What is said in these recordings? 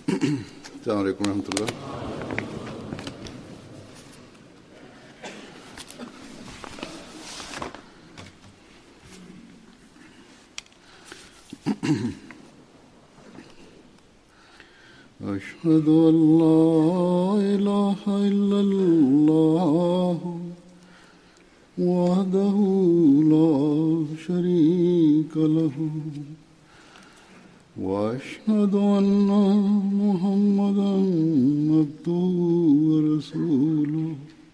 السلام عليكم ورحمة الله أشهد أن لا إله إلا الله وحده لا شريك له واشهد ان محمدا عبده ورسوله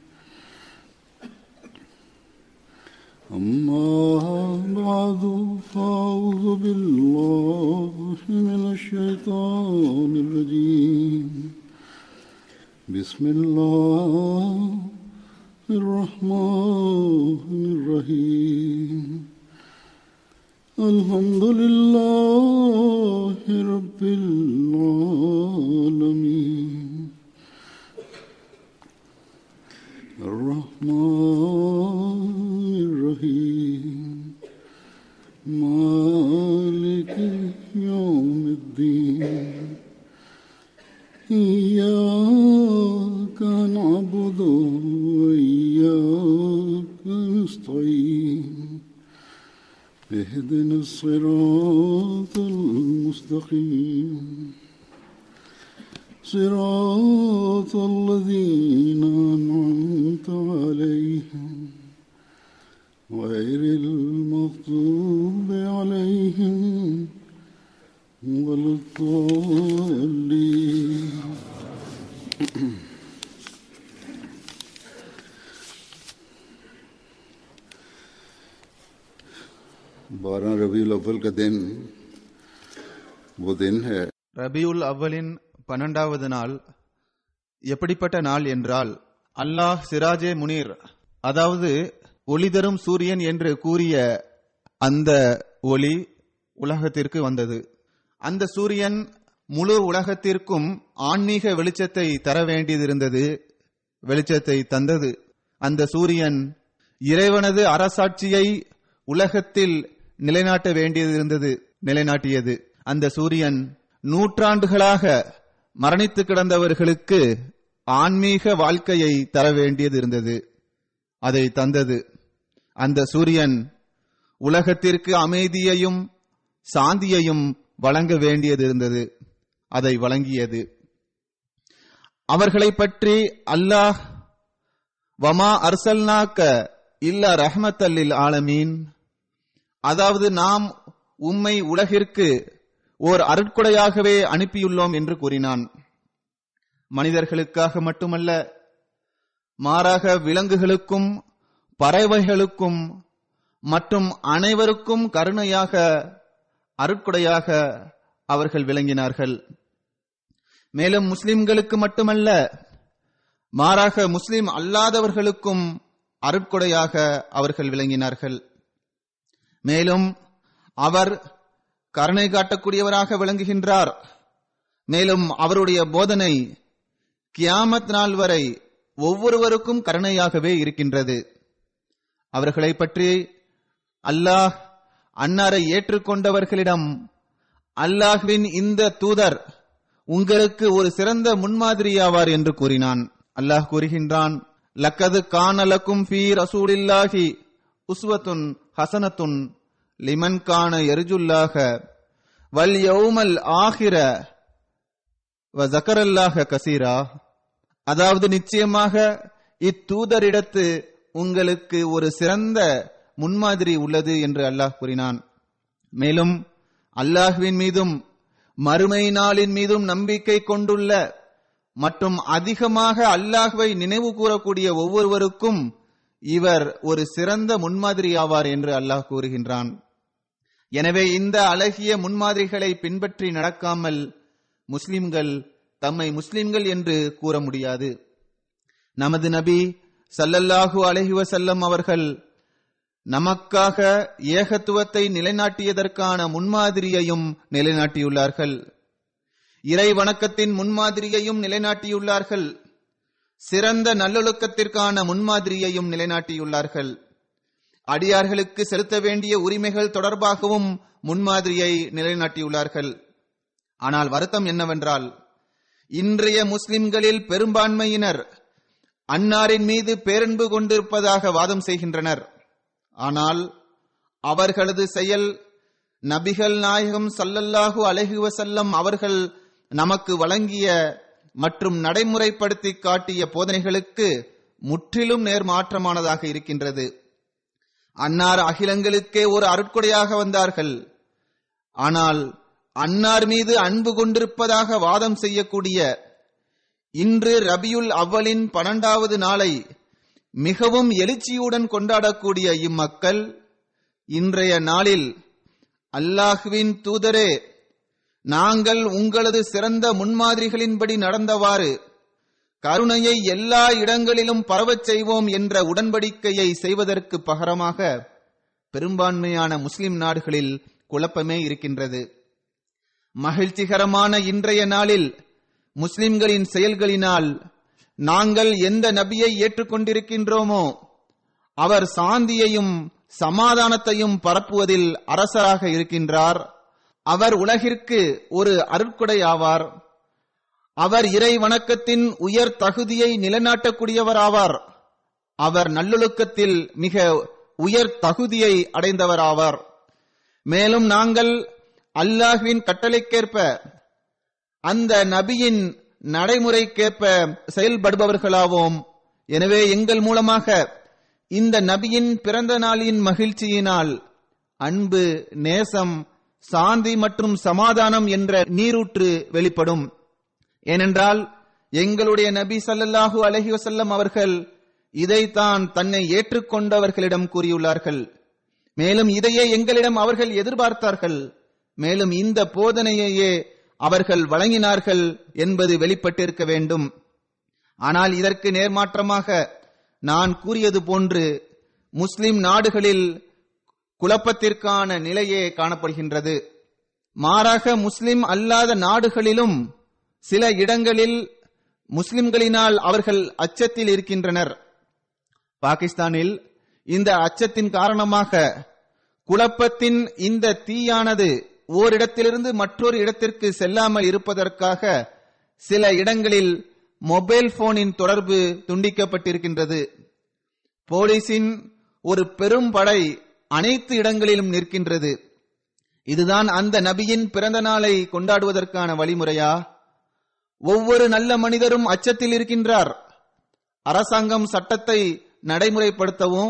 اما بعد فاعوذ بالله من الشيطان الرجيم بسم الله الرحمن الرحيم الحمد لله رب العالمين الرحمن الرحيم مالك يوم الدين إياك نعبد وإياك نستعين اهدنا الصراط المستقيم صراط الذين أنعمت عليهم غير المغضوب عليهم ولا الضالين बारह रबी अव्वल का दिन वो दिन है ரபியுல் அவ்வலின் பன்னெண்டாவது நாள் எப்படிப்பட்ட நாள் என்றால் அல்லாஹ் சிராஜே முனீர் அதாவது ஒளி தரும் சூரியன் என்று கூறிய அந்த ஒளி உலகத்திற்கு வந்தது அந்த சூரியன் முழு உலகத்திற்கும் ஆன்மீக வெளிச்சத்தை தர வேண்டியதிருந்தது வெளிச்சத்தை தந்தது அந்த சூரியன் இறைவனது அரசாட்சியை உலகத்தில் நிலைநாட்ட வேண்டியதிருந்தது நிலைநாட்டியது அந்த சூரியன் நூற்றாண்டுகளாக மரணித்து கிடந்தவர்களுக்கு ஆன்மீக வாழ்க்கையை தர வேண்டியது இருந்தது அதை தந்தது அந்த சூரியன் உலகத்திற்கு அமைதியையும் சாந்தியையும் வழங்க வேண்டியது இருந்தது அதை வழங்கியது அவர்களை பற்றி அல்லாஹ் வமா அர்சல்னாக்க இல்ல ரஹ்மத்தல்லில் ஆலமீன் அதாவது நாம் உம்மை உலகிற்கு ஓர் அருட்கொடையாகவே அனுப்பியுள்ளோம் என்று கூறினான் மனிதர்களுக்காக மட்டுமல்ல மாறாக விலங்குகளுக்கும் பறவைகளுக்கும் மற்றும் அனைவருக்கும் கருணையாக அருட்கொடையாக அவர்கள் விளங்கினார்கள் மேலும் முஸ்லிம்களுக்கு மட்டுமல்ல மாறாக முஸ்லிம் அல்லாதவர்களுக்கும் அருட்கொடையாக அவர்கள் விளங்கினார்கள் மேலும் அவர் கருணை காட்டக்கூடியவராக விளங்குகின்றார் மேலும் அவருடைய போதனை கியாமத் நாள் வரை ஒவ்வொருவருக்கும் கருணையாகவே இருக்கின்றது அவர்களை பற்றி அல்லாஹ் அன்னாரை ஏற்றுக்கொண்டவர்களிடம் அல்லாஹ்வின் இந்த தூதர் உங்களுக்கு ஒரு சிறந்த முன்மாதிரியாவார் என்று கூறினான் அல்லாஹ் கூறுகின்றான் லக்கது கானலக்கும் ஃபீ ரசூலில்லாஹி உஸ்வத்துன் ஹசனத்துன் லிமன் கான எருஜுல்லாக வல் யௌமல் ஆகிர வ ஜக்கரல்லாக கசீரா அதாவது நிச்சயமாக இத்தூதரிடத்து உங்களுக்கு ஒரு சிறந்த முன்மாதிரி உள்ளது என்று அல்லாஹ் கூறினான் மேலும் அல்லாஹ்வின் மீதும் மறுமை நாளின் மீதும் நம்பிக்கை கொண்டுள்ள மற்றும் அதிகமாக அல்லாஹ்வை நினைவு கூறக்கூடிய ஒவ்வொருவருக்கும் இவர் ஒரு சிறந்த முன்மாதிரி ஆவார் என்று அல்லாஹ் கூறுகின்றான் எனவே இந்த அழகிய முன்மாதிரிகளை பின்பற்றி நடக்காமல் முஸ்லிம்கள் தம்மை முஸ்லிம்கள் என்று கூற முடியாது நமது நபி சல்லல்லாஹு அலஹி வசல்லம் அவர்கள் நமக்காக ஏகத்துவத்தை நிலைநாட்டியதற்கான முன்மாதிரியையும் நிலைநாட்டியுள்ளார்கள் இறை வணக்கத்தின் முன்மாதிரியையும் நிலைநாட்டியுள்ளார்கள் சிறந்த நல்லொழுக்கத்திற்கான முன்மாதிரியையும் நிலைநாட்டியுள்ளார்கள் அடியார்களுக்கு செலுத்த வேண்டிய உரிமைகள் தொடர்பாகவும் முன்மாதிரியை நிலைநாட்டியுள்ளார்கள் ஆனால் வருத்தம் என்னவென்றால் இன்றைய முஸ்லிம்களில் பெரும்பான்மையினர் அன்னாரின் மீது பேரன்பு கொண்டிருப்பதாக வாதம் செய்கின்றனர் ஆனால் அவர்களது செயல் நபிகள் நாயகம் சல்லல்லாஹு அலைஹி வஸல்லம் அவர்கள் நமக்கு வழங்கிய மற்றும் நடைமுறைப்படுத்தி காட்டிய போதனைகளுக்கு முற்றிலும் நேர்மாற்றமானதாக இருக்கின்றது அன்னார் அகிலங்களுக்கே ஒரு அருட்கொடையாக வந்தார்கள் ஆனால் அன்னார் மீது அன்பு கொண்டிருப்பதாக வாதம் செய்யக்கூடிய இன்று ரபியுல் அவ்வலின் பன்னெண்டாவது நாளை மிகவும் எழுச்சியுடன் கொண்டாடக்கூடிய இம்மக்கள் இன்றைய நாளில் அல்லாஹுவின் தூதரே நாங்கள் உங்களது சிறந்த முன்மாதிரிகளின்படி நடந்தவாறு கருணையை எல்லா இடங்களிலும் பரவச் செய்வோம் என்ற உடன்படிக்கையை செய்வதற்கு பகரமாக பெரும்பான்மையான முஸ்லிம் நாடுகளில் குழப்பமே இருக்கின்றது மகிழ்ச்சிகரமான இன்றைய நாளில் முஸ்லிம்களின் செயல்களினால் நாங்கள் எந்த நபியை ஏற்றுக்கொண்டிருக்கின்றோமோ அவர் சாந்தியையும் சமாதானத்தையும் பரப்புவதில் அரசராக இருக்கின்றார் அவர் உலகிற்கு ஒரு அருட்கொடை ஆவார் அவர் இறை வணக்கத்தின் உயர் தகுதியை நிலைநாட்டக்கூடியவராவார் அவர் நல்லொழுக்கத்தில் மிக உயர் தகுதியை அடைந்தவராவார் மேலும் நாங்கள் அல்லாஹ்வின் கட்டளைக்கேற்ப அந்த நபியின் நடைமுறைக்கேற்ப செயல்படுபவர்களாவோம் எனவே எங்கள் மூலமாக இந்த நபியின் பிறந்த நாளின் மகிழ்ச்சியினால் அன்பு நேசம் சாந்தி மற்றும் சமாதானம் என்ற நீரூற்று வெளிப்படும் ஏனென்றால் எங்களுடைய நபி ஸல்லல்லாஹு அலைஹி வஸல்லம் அவர்கள் இதைத்தான் தன்னை ஏற்றுக்கொண்டவர்களிடம் கூறியுள்ளார்கள் மேலும் இதையே எங்களிடம் அவர்கள் எதிர்பார்த்தார்கள் மேலும் இந்த போதனையையே அவர்கள் வழங்கினார்கள் என்பது வெளிப்பட்டிருக்க வேண்டும் ஆனால் இதற்கு நேர்மாற்றமாக நான் கூறியது போன்று முஸ்லிம் நாடுகளில் குழப்பத்திற்கான நிலையே காணப்படுகின்றது மாறாக முஸ்லிம் அல்லாத நாடுகளிலும் சில இடங்களில் முஸ்லிம்களினால் அவர்கள் அச்சத்தில் இருக்கின்றனர் பாகிஸ்தானில் இந்த அச்சத்தின் காரணமாக குழப்பத்தின் இந்த தீயானது ஓரிடத்திலிருந்து மற்றொரு இடத்திற்கு செல்லாமல் இருப்பதற்காக சில இடங்களில் மொபைல் போனின் தொடர்பு துண்டிக்கப்பட்டிருக்கின்றது போலீசின் ஒரு பெரும் படை அனைத்து இடங்களிலும் நிற்கின்றது இதுதான் அந்த நபியின் பிறந்த நாளை கொண்டாடுவதற்கான வழிமுறையா ஒவ்வொரு நல்ல மனிதரும் அச்சத்தில் இருக்கின்றார் அரசாங்கம் சட்டத்தை நடைமுறைப்படுத்தவும்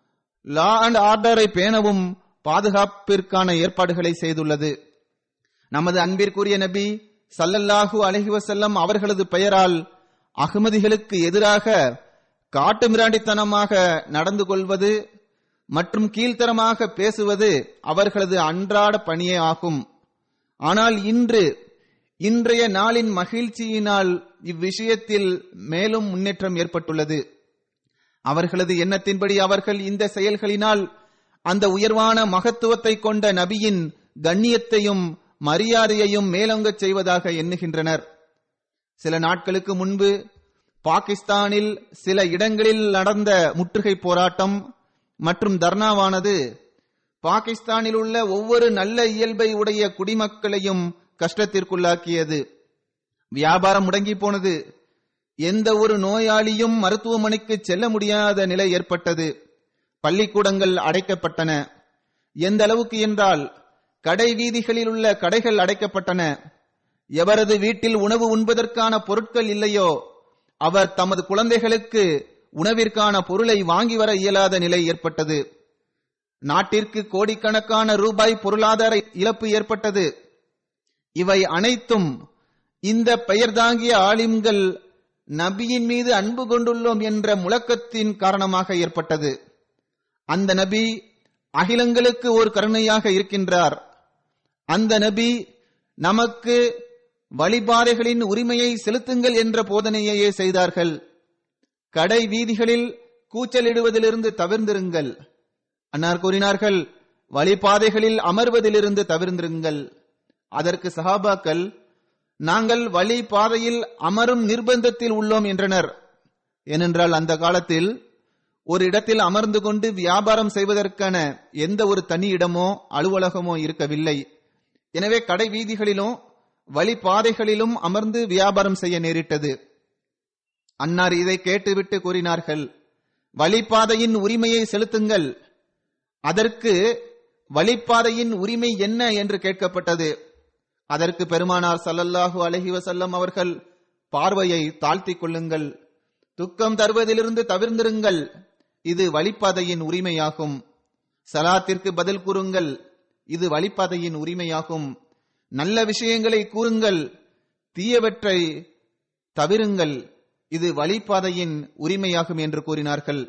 லா அண்ட் ஆர்டரை பேணவும் பாதுகாப்பிற்கான ஏற்பாடுகளை செய்துள்ளது நமது அன்பிற்குரிய நபி சல்லல்லாஹு அலைஹி வஸல்லம் அவர்களது பெயரால் அகமதிகளுக்கு எதிராக காட்டுமிராண்டித்தனமாக நடந்து கொள்வது மற்றும் கீழ்த்தரமாக பேசுவது அவர்களது அன்றாட பணியே ஆகும் ஆனால் இன்று இன்றைய நாளின் மகிழ்ச்சியினால் இவ்விஷயத்தில் மேலும் முன்னேற்றம் ஏற்பட்டுள்ளது அவர்களது எண்ணத்தின்படி அவர்கள் இந்த செயல்களினால் அந்த உயர்வான மகத்துவத்தை கொண்ட நபியின் கண்ணியத்தையும் மரியாதையையும் மேலோங்கச் செய்வதாக எண்ணுகின்றனர் சில நாட்களுக்கு முன்பு பாகிஸ்தானில் சில இடங்களில் நடந்த முற்றுகை போராட்டம் மற்றும் தர்ணாவானது பாகிஸ்தானில் உள்ள ஒவ்வொரு நல்ல இயல்பை உடைய குடிமக்களையும் கஷ்டத்திற்குள்ளாக்கியது வியாபாரம் முடங்கி போனது எந்த ஒரு நோயாளியும் மருத்துவமனைக்கு செல்ல முடியாத நிலை ஏற்பட்டது பள்ளிக்கூடங்கள் அடைக்கப்பட்டன எந்த அளவுக்கு என்றால் கடை வீதிகளில் உள்ள கடைகள் அடைக்கப்பட்டன எவரது வீட்டில் உணவு உண்பதற்கான பொருட்கள் இல்லையோ அவர் தமது குழந்தைகளுக்கு உணவிற்கான பொருளை வாங்கி வர இயலாத நிலை ஏற்பட்டது நாட்டிற்கு கோடிக்கணக்கான ரூபாய் பொருளாதார இழப்பு ஏற்பட்டது இவை அனைத்தும் இந்த பெயர் தாங்கிய ஆலிம்கள் நபியின் மீது அன்பு கொண்டுள்ளோம் என்ற முழக்கத்தின் காரணமாக ஏற்பட்டது அந்த நபி அகிலங்களுக்கு ஒரு கருணையாக இருக்கின்றார் அந்த நபி நமக்கு வழிபாதைகளின் உரிமையை செலுத்துங்கள் என்ற போதனையையே செய்தார்கள் கடை வீதிகளில் கூச்சலிடுவதிலிருந்து தவிர்ந்திருங்கள் அன்னார் கூறினார்கள் வழிபாதைகளில் அமர்வதிலிருந்து தவிர்ந்திருங்கள் அதற்கு சஹாபாக்கள் நாங்கள் வழி பாதையில் அமரும் நிர்பந்தத்தில் உள்ளோம் என்றனர் ஏனென்றால் அந்த காலத்தில் ஒரு இடத்தில் அமர்ந்து கொண்டு வியாபாரம் செய்வதற்கான எந்த ஒரு தனி இடமோ அலுவலகமோ இருக்கவில்லை எனவே கடை வீதிகளிலும் வழிபாதைகளிலும் அமர்ந்து வியாபாரம் செய்ய நேரிட்டது அன்னார் இதை கேட்டுவிட்டு கூறினார்கள் வழிபாதையின் உரிமையை செலுத்துங்கள் அதற்கு வழிப்பாதையின் உரிமை என்ன என்று கேட்கப்பட்டது அதற்கு பெருமானார் சல்லல்லாஹு அலஹி வசல்லம் அவர்கள் பார்வையை தாழ்த்திக் கொள்ளுங்கள் துக்கம் தருவதிலிருந்து தவிர்ந்திருங்கள் இது வழிப்பாதையின் உரிமையாகும் சலாத்திற்கு பதில் கூறுங்கள் இது வழிப்பாதையின் உரிமையாகும் நல்ல விஷயங்களை கூறுங்கள் தீயவற்றை தவிருங்கள் இது வழிப்பாதையின் உரிமையாகும் என்று கூறினார்கள்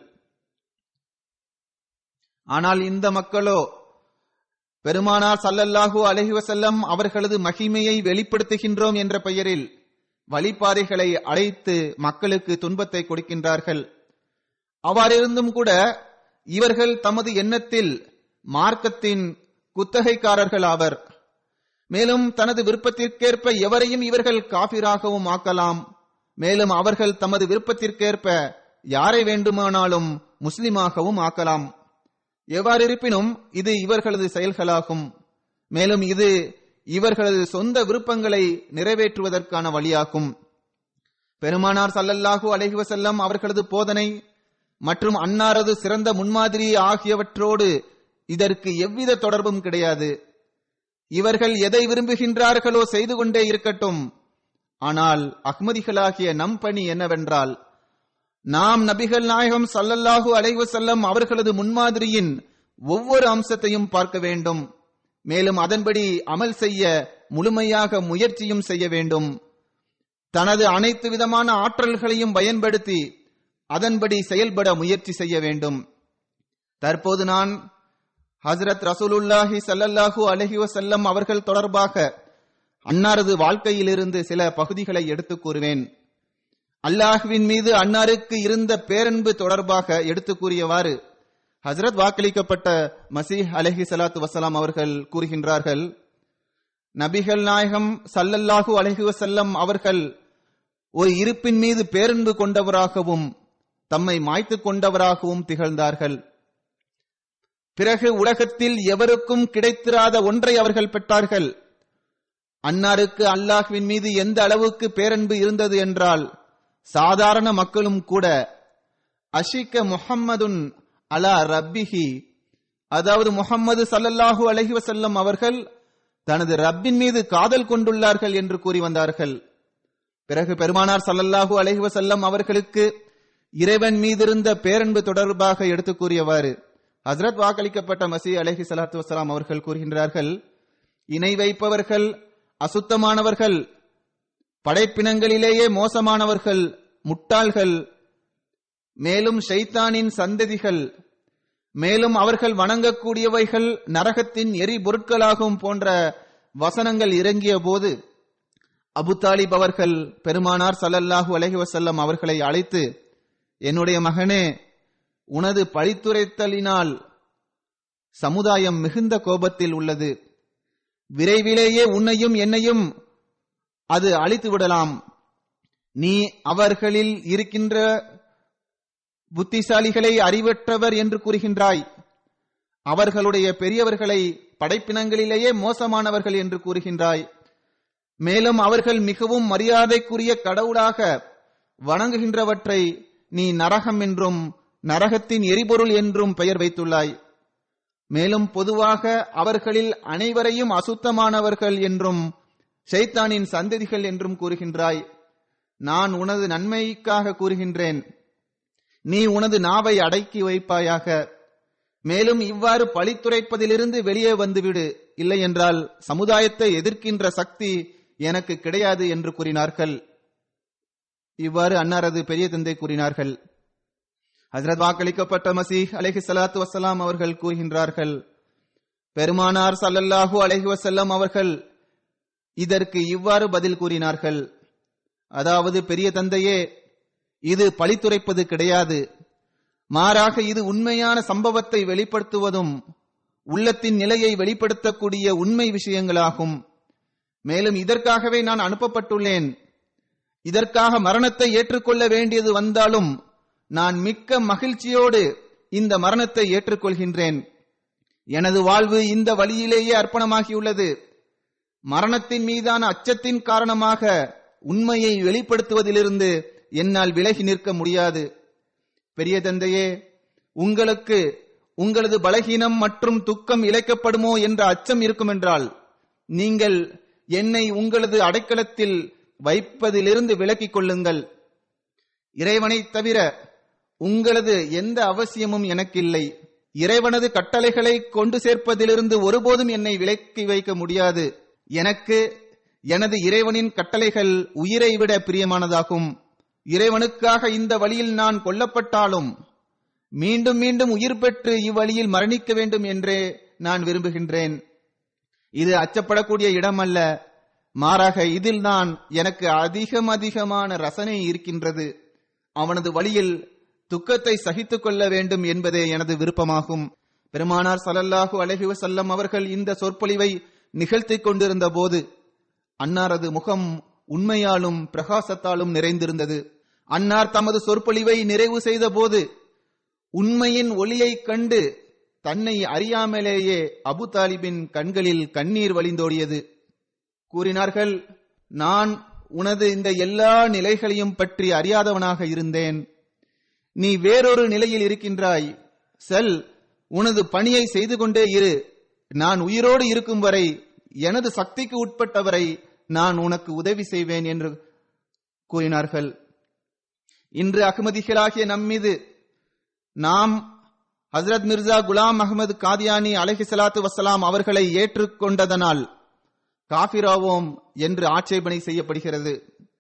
ஆனால் இந்த மக்களோ பெருமானார் சல்லல்லாஹு அலஹி வசல்லம் அவர்களது மகிமையை வெளிப்படுத்துகின்றோம் என்ற பெயரில் வழிபாதைகளை அழைத்து மக்களுக்கு துன்பத்தை கொடுக்கின்றார்கள் அவ்வாறிருந்தும் கூட இவர்கள் தமது எண்ணத்தில் மார்க்கத்தின் குத்தகைக்காரர்கள் ஆவர் மேலும் தனது விருப்பத்திற்கேற்ப எவரையும் இவர்கள் காபிராகவும் ஆக்கலாம் மேலும் அவர்கள் தமது விருப்பத்திற்கேற்ப யாரை வேண்டுமானாலும் முஸ்லிமாகவும் ஆக்கலாம் எவ்வாறு இருப்பினும் இது இவர்களது செயல்களாகும் மேலும் இது இவர்களது சொந்த விருப்பங்களை நிறைவேற்றுவதற்கான வழியாகும் பெருமானார் சல்லல்லாஹு அலைஹி வஸல்லம் அவர்களது போதனை மற்றும் அன்னாரது சிறந்த முன்மாதிரி ஆகியவற்றோடு இதற்கு எவ்வித தொடர்பும் கிடையாது இவர்கள் எதை விரும்புகின்றார்களோ செய்து கொண்டே இருக்கட்டும் ஆனால் அஹ்மதிகளாகிய நம் பணி என்னவென்றால் நாம் நபிகள் நாயகம் சல்லல்லாஹு அலைஹி வஸல்லம் அவர்களது முன்மாதிரியின் ஒவ்வொரு அம்சத்தையும் பார்க்க வேண்டும் மேலும் அதன்படி அமல் செய்ய முழுமையாக முயற்சியும் செய்ய வேண்டும் தனது அனைத்து விதமான ஆற்றல்களையும் பயன்படுத்தி அதன்படி செயல்பட முயற்சி செய்ய வேண்டும் தற்போது நான் ஹசரத் ரசூலுல்லாஹி சல்லல்லாஹு அலஹி வசல்லம் அவர்கள் தொடர்பாக அன்னாரது வாழ்க்கையிலிருந்து சில பகுதிகளை எடுத்துக் கூறுவேன் அல்லாஹுவின் மீது அன்னாருக்கு இருந்த பேரன்பு தொடர்பாக எடுத்து கூறியவாறு ஹசரத் வாக்களிக்கப்பட்ட மசீஹ் அலஹி சலாத்து வசலாம் அவர்கள் கூறுகின்றார்கள் நபிகள் நாயகம் சல்லல்லாஹு அலஹி வசல்லம் அவர்கள் ஒரு இருப்பின் மீது பேரன்பு கொண்டவராகவும் தம்மை மாய்த்து கொண்டவராகவும் திகழ்ந்தார்கள் பிறகு உலகத்தில் எவருக்கும் கிடைத்திராத ஒன்றை அவர்கள் பெற்றார்கள் அன்னாருக்கு அல்லாஹ்வின் மீது எந்த அளவுக்கு பேரன்பு இருந்தது என்றால் சாதாரண மக்களும் கூட அஷிக்க முஹம்மதுன் அலா ரப்பிஹி அதாவது முஹம்மது சல்லல்லாஹு அலஹி வசல்லம் அவர்கள் தனது ரப்பின் மீது காதல் கொண்டுள்ளார்கள் என்று கூறி வந்தார்கள் பிறகு பெருமானார் சல்லல்லாஹு அலஹி வசல்லம் அவர்களுக்கு இறைவன் மீதிருந்த பேரன்பு தொடர்பாக எடுத்து கூறியவாறு ஹசரத் வாக்களிக்கப்பட்ட மசி அலஹி சலாத்து வசலாம் அவர்கள் கூறுகின்றார்கள் இணை வைப்பவர்கள் அசுத்தமானவர்கள் படைப்பினங்களிலேயே மோசமானவர்கள் முட்டாள்கள் மேலும் ஷைத்தானின் சந்ததிகள் மேலும் அவர்கள் வணங்கக்கூடியவைகள் நரகத்தின் எரி பொருட்களாகும் போன்ற வசனங்கள் இறங்கிய போது அபு தாலிப் அவர்கள் பெருமானார் சல்லல்லாஹு அலஹி வசல்லம் அவர்களை அழைத்து என்னுடைய மகனே உனது பழித்துரைத்தலினால் சமுதாயம் மிகுந்த கோபத்தில் உள்ளது விரைவிலேயே உன்னையும் என்னையும் அது அழித்து விடலாம் நீ அவர்களில் இருக்கின்ற புத்திசாலிகளை அறிவற்றவர் என்று கூறுகின்றாய் அவர்களுடைய பெரியவர்களை படைப்பினங்களிலேயே மோசமானவர்கள் என்று கூறுகின்றாய் மேலும் அவர்கள் மிகவும் மரியாதைக்குரிய கடவுளாக வணங்குகின்றவற்றை நீ நரகம் என்றும் நரகத்தின் எரிபொருள் என்றும் பெயர் வைத்துள்ளாய் மேலும் பொதுவாக அவர்களில் அனைவரையும் அசுத்தமானவர்கள் என்றும் ஷைத்தானின் சந்ததிகள் என்றும் கூறுகின்றாய் நான் உனது நன்மைக்காக கூறுகின்றேன் நீ உனது நாவை அடக்கி வைப்பாயாக மேலும் இவ்வாறு பழித்துரைப்பதிலிருந்து வெளியே வந்துவிடு இல்லை என்றால் சமுதாயத்தை எதிர்க்கின்ற சக்தி எனக்கு கிடையாது என்று கூறினார்கள் இவ்வாறு அன்னாரது பெரிய தந்தை கூறினார்கள் ஹசரத் வாக்களிக்கப்பட்ட மசீஹ் அலஹி சலாத்து வசலாம் அவர்கள் கூறுகின்றார்கள் பெருமானார் சல்லல்லாஹு அலஹி வசல்லம் அவர்கள் இதற்கு இவ்வாறு பதில் கூறினார்கள் அதாவது பெரிய தந்தையே இது பழித்துரைப்பது கிடையாது மாறாக இது உண்மையான சம்பவத்தை வெளிப்படுத்துவதும் உள்ளத்தின் நிலையை வெளிப்படுத்தக்கூடிய உண்மை விஷயங்களாகும் மேலும் இதற்காகவே நான் அனுப்பப்பட்டுள்ளேன் இதற்காக மரணத்தை ஏற்றுக்கொள்ள வேண்டியது வந்தாலும் நான் மிக்க மகிழ்ச்சியோடு இந்த மரணத்தை ஏற்றுக்கொள்கின்றேன் எனது வாழ்வு இந்த வழியிலேயே அர்ப்பணமாகியுள்ளது மரணத்தின் மீதான அச்சத்தின் காரணமாக உண்மையை வெளிப்படுத்துவதிலிருந்து என்னால் விலகி நிற்க முடியாது பெரிய தந்தையே உங்களுக்கு உங்களது பலகீனம் மற்றும் துக்கம் இழைக்கப்படுமோ என்ற அச்சம் இருக்குமென்றால் நீங்கள் என்னை உங்களது அடைக்கலத்தில் வைப்பதிலிருந்து விலக்கிக் கொள்ளுங்கள் இறைவனைத் தவிர உங்களது எந்த அவசியமும் எனக்கில்லை இறைவனது கட்டளைகளை கொண்டு சேர்ப்பதிலிருந்து ஒருபோதும் என்னை விலக்கி வைக்க முடியாது எனக்கு எனது இறைவனின் கட்டளைகள் உயிரை விட பிரியமானதாகும் இறைவனுக்காக இந்த வழியில் நான் கொல்லப்பட்டாலும் மீண்டும் மீண்டும் உயிர் பெற்று இவ்வழியில் மரணிக்க வேண்டும் என்றே நான் விரும்புகின்றேன் இது அச்சப்படக்கூடிய இடம் அல்ல மாறாக இதில் தான் எனக்கு அதிகம் அதிகமான ரசனை இருக்கின்றது அவனது வழியில் துக்கத்தை சகித்துக் கொள்ள வேண்டும் என்பதே எனது விருப்பமாகும் பெருமானார் ஸல்லல்லாஹு அலைஹி வஸல்லம் அவர்கள் இந்த சொற்பொழிவை நிகழ்த்திக் கொண்டிருந்த போது அன்னாரது முகம் உண்மையாலும் பிரகாசத்தாலும் நிறைந்திருந்தது அன்னார் தமது சொற்பொழிவை நிறைவு செய்த போது உண்மையின் ஒளியைக் கண்டு தன்னை அறியாமலேயே அபு தாலிபின் கண்களில் கண்ணீர் வழிந்தோடியது கூறினார்கள் நான் உனது இந்த எல்லா நிலைகளையும் பற்றி அறியாதவனாக இருந்தேன் நீ வேறொரு நிலையில் இருக்கின்றாய் செல் உனது பணியை செய்து கொண்டே இரு நான் உயிரோடு இருக்கும் வரை எனது சக்திக்கு உட்பட்டவரை நான் உனக்கு உதவி செய்வேன் என்று கூறினார்கள் இன்று அகமதிகளாகிய நம்மீது நாம் ஹசரத் மிர்சா குலாம் அகமது காதியானி அலஹி சலாத்து வசலாம் அவர்களை ஏற்றுக்கொண்டதனால் காபிராவோம் என்று ஆட்சேபனை செய்யப்படுகிறது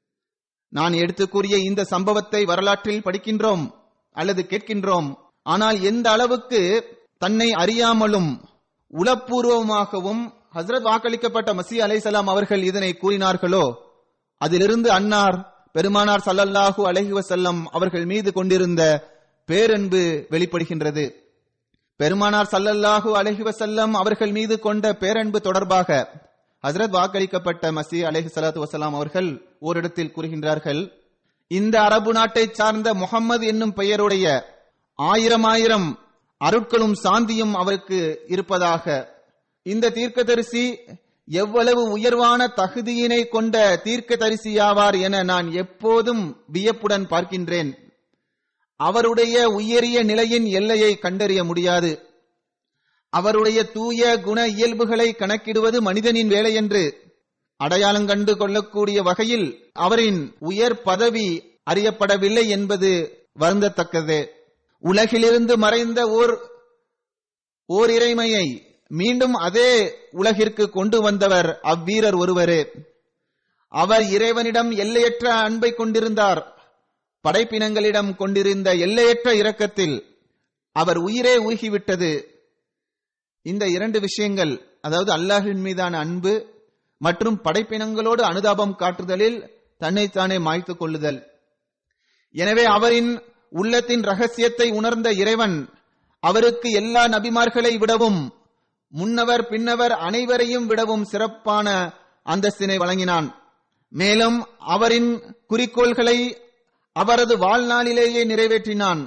நான் எடுத்து கூறிய இந்த சம்பவத்தை வரலாற்றில் படிக்கின்றோம் அல்லது கேட்கின்றோம் ஆனால் எந்த அளவுக்கு தன்னை அறியாமலும் உளப்பூர்வமாகவும் ஹசரத் வாக்களிக்கப்பட்ட மசி அலைசலாம் அவர்கள் இதனை கூறினார்களோ அதிலிருந்து அன்னார் பெருமானார் சல்லல்லாஹு அலைஹி வசல்லம் அவர்கள் மீது கொண்டிருந்த பேரன்பு வெளிப்படுகின்றது பெருமானார் சல்லல்லாஹு அலைஹி வசல்லம் அவர்கள் மீது கொண்ட பேரன்பு தொடர்பாக ஹசரத் வாக்களிக்கப்பட்ட மசி அலைஹி சலாத்து வசலாம் அவர்கள் ஓரிடத்தில் கூறுகின்றார்கள் இந்த அரபு நாட்டை சார்ந்த முகம்மது என்னும் பெயருடைய ஆயிரம் ஆயிரம் அருட்களும் சாந்தியும் அவருக்கு இருப்பதாக இந்த தீர்க்கதரிசி எவ்வளவு உயர்வான தகுதியினை கொண்ட தீர்க்கதரிசியாவார் என நான் எப்போதும் வியப்புடன் பார்க்கின்றேன் அவருடைய உயரிய நிலையின் எல்லையை கண்டறிய முடியாது அவருடைய தூய குண இயல்புகளை கணக்கிடுவது மனிதனின் வேலை என்று அடையாளம் கண்டு கொள்ளக்கூடிய வகையில் அவரின் உயர் பதவி அறியப்படவில்லை என்பது வருந்தத்தக்கது உலகிலிருந்து மறைந்த ஓர் ஓர் இறைமையை மீண்டும் அதே உலகிற்கு கொண்டு வந்தவர் அவ்வீரர் ஒருவரே அவர் இறைவனிடம் எல்லையற்ற அன்பை கொண்டிருந்தார் படைப்பினங்களிடம் கொண்டிருந்த எல்லையற்ற இரக்கத்தில் அவர் உயிரே ஊகிவிட்டது இந்த இரண்டு விஷயங்கள் அதாவது அல்லாஹின் மீதான அன்பு மற்றும் படைப்பினங்களோடு அனுதாபம் காட்டுதலில் தன்னைத்தானே மாய்த்து கொள்ளுதல் எனவே அவரின் உள்ளத்தின் ரகசியத்தை உணர்ந்த இறைவன் அவருக்கு எல்லா நபிமார்களை விடவும் முன்னவர் பின்னவர் அனைவரையும் விடவும் சிறப்பான அந்தஸ்தினை வழங்கினான் மேலும் அவரின் குறிக்கோள்களை அவரது வாழ்நாளிலேயே நிறைவேற்றினான்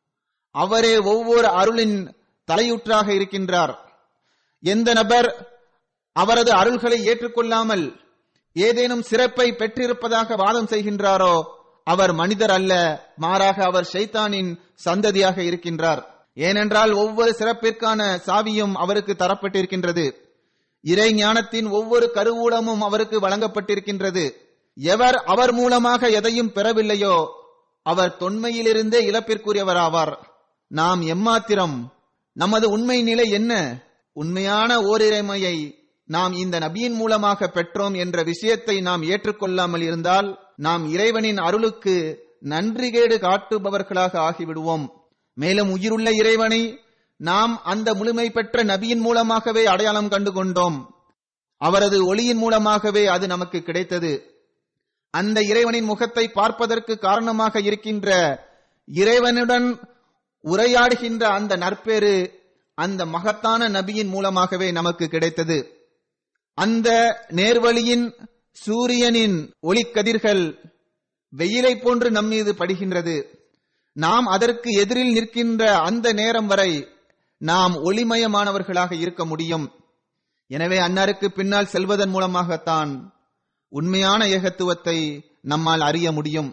அவரே ஒவ்வொரு அருளின் தலையுற்றாக இருக்கின்றார் எந்த நபர் அவரது அருள்களை ஏற்றுக்கொள்ளாமல் ஏதேனும் சிறப்பை பெற்றிருப்பதாக வாதம் செய்கின்றாரோ அவர் மனிதர் அல்ல மாறாக அவர் ஷைத்தானின் சந்ததியாக இருக்கின்றார் ஏனென்றால் ஒவ்வொரு சிறப்பிற்கான சாவியும் அவருக்கு தரப்பட்டிருக்கின்றது இறை ஞானத்தின் ஒவ்வொரு கருவூலமும் அவருக்கு வழங்கப்பட்டிருக்கின்றது எவர் அவர் மூலமாக எதையும் பெறவில்லையோ அவர் தொன்மையிலிருந்தே இழப்பிற்குரியவராவார் நாம் எம்மாத்திரம் நமது உண்மை நிலை என்ன உண்மையான ஓரிறைமையை நாம் இந்த நபியின் மூலமாக பெற்றோம் என்ற விஷயத்தை நாம் ஏற்றுக்கொள்ளாமல் இருந்தால் நாம் இறைவனின் அருளுக்கு நன்றிகேடு காட்டுபவர்களாக ஆகிவிடுவோம் மேலும் உயிருள்ள இறைவனை நாம் அந்த முழுமை பெற்ற நபியின் மூலமாகவே அடையாளம் கண்டு கொண்டோம் அவரது ஒளியின் மூலமாகவே அது நமக்கு கிடைத்தது அந்த இறைவனின் முகத்தை பார்ப்பதற்கு காரணமாக இருக்கின்ற இறைவனுடன் உரையாடுகின்ற அந்த நற்பேறு அந்த மகத்தான நபியின் மூலமாகவே நமக்கு கிடைத்தது அந்த நேர்வழியின் சூரியனின் ஒளிக்கதிர்கள் வெயிலை போன்று நம்மீது படுகின்றது நாம் அதற்கு எதிரில் நிற்கின்ற அந்த நேரம் வரை நாம் ஒளிமயமானவர்களாக இருக்க முடியும் எனவே அன்னாருக்கு பின்னால் செல்வதன் மூலமாகத்தான் உண்மையான ஏகத்துவத்தை நம்மால் அறிய முடியும்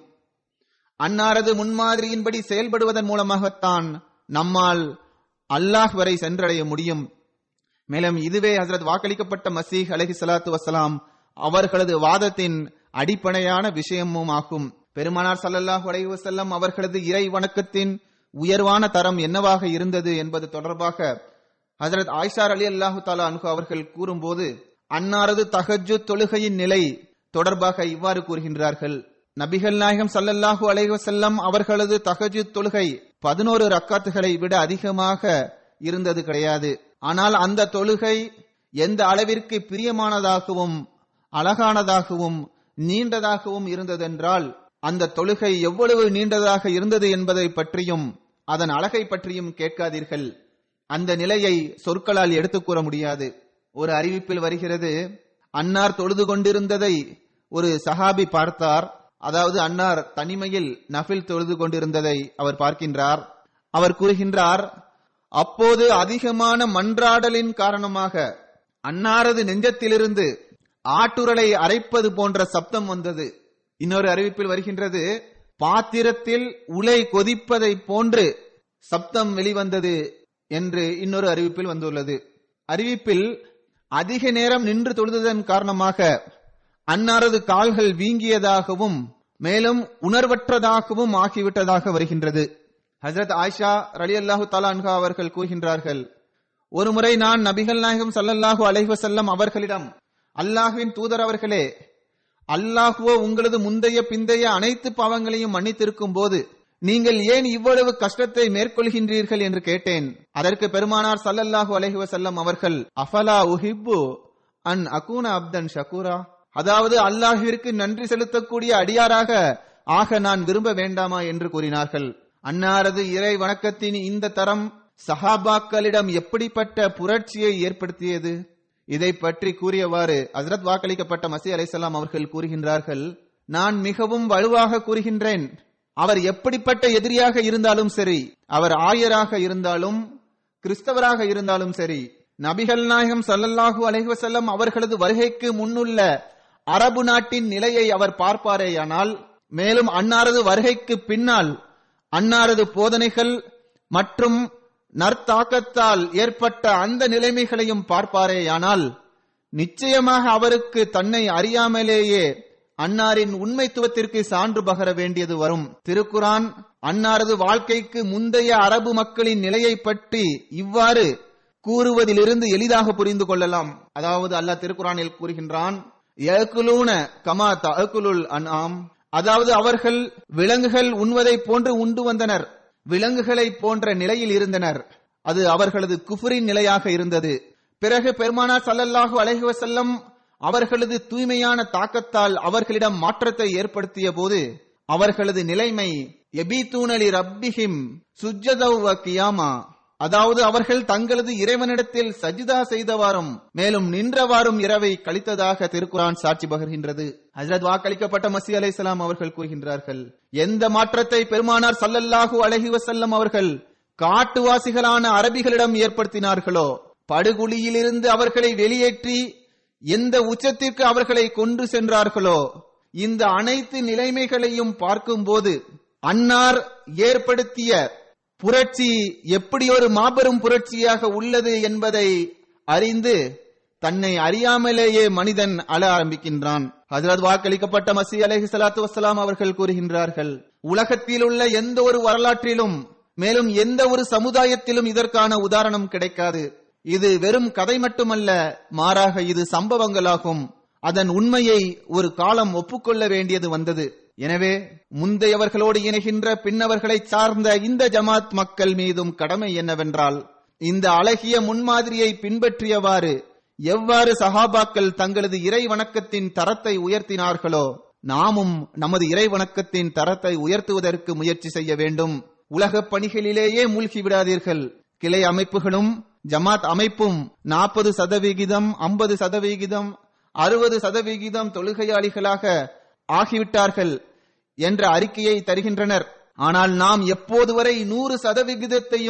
அன்னாரது முன்மாதிரியின்படி செயல்படுவதன் மூலமாகத்தான் நம்மால் அல்லாஹ் வரை சென்றடைய முடியும் மேலும் இதுவே ஹசரத் வாக்களிக்கப்பட்ட மசீஹ் அலஹி சலாத்து வசலாம் அவர்களது வாதத்தின் அடிப்படையான விஷயமும் ஆகும் பெருமானார் சல்லல்லாஹு அலைஹி வஸல்லம் அவர்களது இறை வணக்கத்தின் உயர்வான தரம் என்னவாக இருந்தது என்பது தொடர்பாக ஹசரத் ஆயிஷார் அலி அல்லாஹு தாலா அன்ஹு அவர்கள் கூறும்போது அன்னாரது தஹஜ்ஜு தொழுகையின் நிலை தொடர்பாக இவ்வாறு கூறுகின்றார்கள் நபிகள் நாயகம் சல்லல்லாஹு அலைஹி வஸல்லம் அவர்களது தஹஜ்ஜு தொழுகை பதினோரு ரக்காத்துகளை விட அதிகமாக இருந்தது கிடையாது ஆனால் அந்த தொழுகை எந்த அளவிற்கு பிரியமானதாகவும் அழகானதாகவும் நீண்டதாகவும் இருந்ததென்றால் அந்த தொழுகை எவ்வளவு நீண்டதாக இருந்தது என்பதை பற்றியும் அதன் அழகை பற்றியும் கேட்காதீர்கள் அந்த நிலையை சொற்களால் எடுத்துக் கூற முடியாது ஒரு அறிவிப்பில் வருகிறது அன்னார் தொழுது கொண்டிருந்ததை ஒரு சஹாபி பார்த்தார் அதாவது அன்னார் தனிமையில் நஃபில் தொழுது கொண்டிருந்ததை அவர் பார்க்கின்றார் அவர் கூறுகின்றார் அப்போது அதிகமான மன்றாடலின் காரணமாக அன்னாரது நெஞ்சத்திலிருந்து ஆட்டுரலை அரைப்பது போன்ற சப்தம் வந்தது இன்னொரு அறிவிப்பில் வருகின்றது பாத்திரத்தில் உலை கொதிப்பதை போன்று சப்தம் வெளிவந்தது என்று இன்னொரு அறிவிப்பில் வந்துள்ளது அறிவிப்பில் அதிக நேரம் நின்று தொழுததன் காரணமாக அன்னாரது கால்கள் வீங்கியதாகவும் மேலும் உணர்வற்றதாகவும் ஆகிவிட்டதாக வருகின்றது ஹசரத் ஆயிஷா ரலி அல்லாஹு அன்ஹா அவர்கள் கூறுகின்றார்கள் ஒருமுறை நான் நபிகள் நாயகம் சல்லல்லாஹு அலைஹி வஸல்லம் அவர்களிடம் அல்லாஹுவின் தூதர் அவர்களே அல்லாஹுவோ உங்களது முந்தைய பிந்தைய அனைத்து பாவங்களையும் மன்னித்திருக்கும் போது நீங்கள் ஏன் இவ்வளவு கஷ்டத்தை மேற்கொள்கின்றீர்கள் என்று கேட்டேன் அதற்கு பெருமானார் சல்லல்லாஹு அலைஹி வஸல்லம் அவர்கள் அஃபலா உஹிப்பு அன் அகூன அப்தன் ஷகூரா அதாவது அல்லாஹ்விற்கு நன்றி செலுத்தக்கூடிய அடியாராக ஆக நான் விரும்ப வேண்டாமா என்று கூறினார்கள் அன்னாரது இறை வணக்கத்தின் இந்த தரம் சஹாபாக்களிடம் எப்படிப்பட்ட புரட்சியை ஏற்படுத்தியது இதை பற்றி கூறியவாறு ஹசரத் வாக்களிக்கப்பட்ட மசி அலைசல்லாம் அவர்கள் கூறுகின்றார்கள் நான் மிகவும் வலுவாக கூறுகின்றேன் அவர் எப்படிப்பட்ட எதிரியாக இருந்தாலும் சரி அவர் ஆயராக இருந்தாலும் கிறிஸ்தவராக இருந்தாலும் சரி நபிகள் நாயகம் சல்லல்லாஹு அலைஹி வஸல்லம் அவர்களது வருகைக்கு முன்னுள்ள அரபு நாட்டின் நிலையை அவர் பார்ப்பாரேயானால் மேலும் அன்னாரது வருகைக்கு பின்னால் அன்னாரது போதனைகள் மற்றும் நற்தாக்கத்தால் ஏற்பட்ட அந்த நிலைமைகளையும் பார்ப்பாரேயானால் நிச்சயமாக அவருக்கு தன்னை அறியாமலேயே அன்னாரின் உண்மைத்துவத்திற்கு சான்று பகர வேண்டியது வரும் திருக்குரான் அன்னாரது வாழ்க்கைக்கு முந்தைய அரபு மக்களின் நிலையை பற்றி இவ்வாறு கூறுவதிலிருந்து எளிதாக புரிந்து கொள்ளலாம் அதாவது அல்லாஹ் திருக்குரானில் கூறுகின்றான் "யஅகுலூன கமா தஅகுலுல் அன்ஆம் அதாவது அவர்கள் விலங்குகள் உண்வதை போன்று உண்டு வந்தனர் விலங்குகளை போன்ற நிலையில் இருந்தனர் அது அவர்களது குஃபரின் நிலையாக இருந்தது பிறகு பெருமானார் ஸல்லல்லாஹு அலைஹி வஸல்லம் அவர்களது தூய்மையான தாக்கத்தால் அவர்களிடம் மாற்றத்தை ஏற்படுத்திய போது அவர்களது நிலைமை எபீதூனலி ரப்பிஹிம் சுஜ்ஜதவ் வ கியாமா அதாவது அவர்கள் தங்களது இறைவனிடத்தில் சஜிதா செய்தவாறும் மேலும் நின்றவாறும் இரவை கழித்ததாக திருக்குரான் சாட்சி பகர்கின்றது ஹஜரத் வாக்களிக்கப்பட்ட மசி அலைஹிஸ்ஸலாம் அவர்கள் கூறுகின்றார்கள் எந்த மாற்றத்தை பெருமானார் சல்லல்லாஹு அலைஹி வஸல்லம் அவர்கள் காட்டுவாசிகளான அரபிகளிடம் ஏற்படுத்தினார்களோ படுகுழியிலிருந்து அவர்களை வெளியேற்றி எந்த உச்சத்திற்கு அவர்களை கொண்டு சென்றார்களோ இந்த அனைத்து நிலைமைகளையும் பார்க்கும்போது அன்னார் ஏற்படுத்திய புரட்சி எப்படி ஒரு மாபெரும் புரட்சியாக உள்ளது என்பதை அறிந்து தன்னை அறியாமலேயே மனிதன் அழ ஆரம்பிக்கின்றான் ஹஜரத் வாக்களிக்கப்பட்ட மசி அலைஹி ஸலாத்து வஸ்ஸலாம் அவர்கள் கூறுகின்றார்கள் உலகத்தில் உள்ள எந்த ஒரு வரலாற்றிலும் மேலும் எந்த ஒரு சமுதாயத்திலும் இதற்கான உதாரணம் கிடைக்காது இது வெறும் கதை மட்டுமல்ல மாறாக இது சம்பவங்களாகும் அதன் உண்மையை ஒரு காலம் ஒப்புக்கொள்ள வேண்டியது வந்தது எனவே முந்தையவர்களோடு இணைகின்ற பின்னவர்களை சார்ந்த இந்த ஜமாத் மக்கள் மீதும் கடமை என்னவென்றால் இந்த அழகிய முன்மாதிரியை பின்பற்றியவாறு எவ்வாறு சஹாபாக்கள் தங்களது இறை வணக்கத்தின் தரத்தை உயர்த்தினார்களோ நாமும் நமது இறை வணக்கத்தின் தரத்தை உயர்த்துவதற்கு முயற்சி செய்ய வேண்டும் உலகப் பணிகளிலேயே மூழ்கி விடாதீர்கள் கிளை அமைப்புகளும் ஜமாத் அமைப்பும் நாற்பது சதவிகிதம் ஐம்பது சதவிகிதம் அறுபது சதவிகிதம் தொழுகையாளிகளாக ஆகிவிட்டார்கள் என்ற அறிக்கையை தருகின்றனர் ஆனால் நாம் எப்போது வரை நூறு சதவிகிதத்தையும்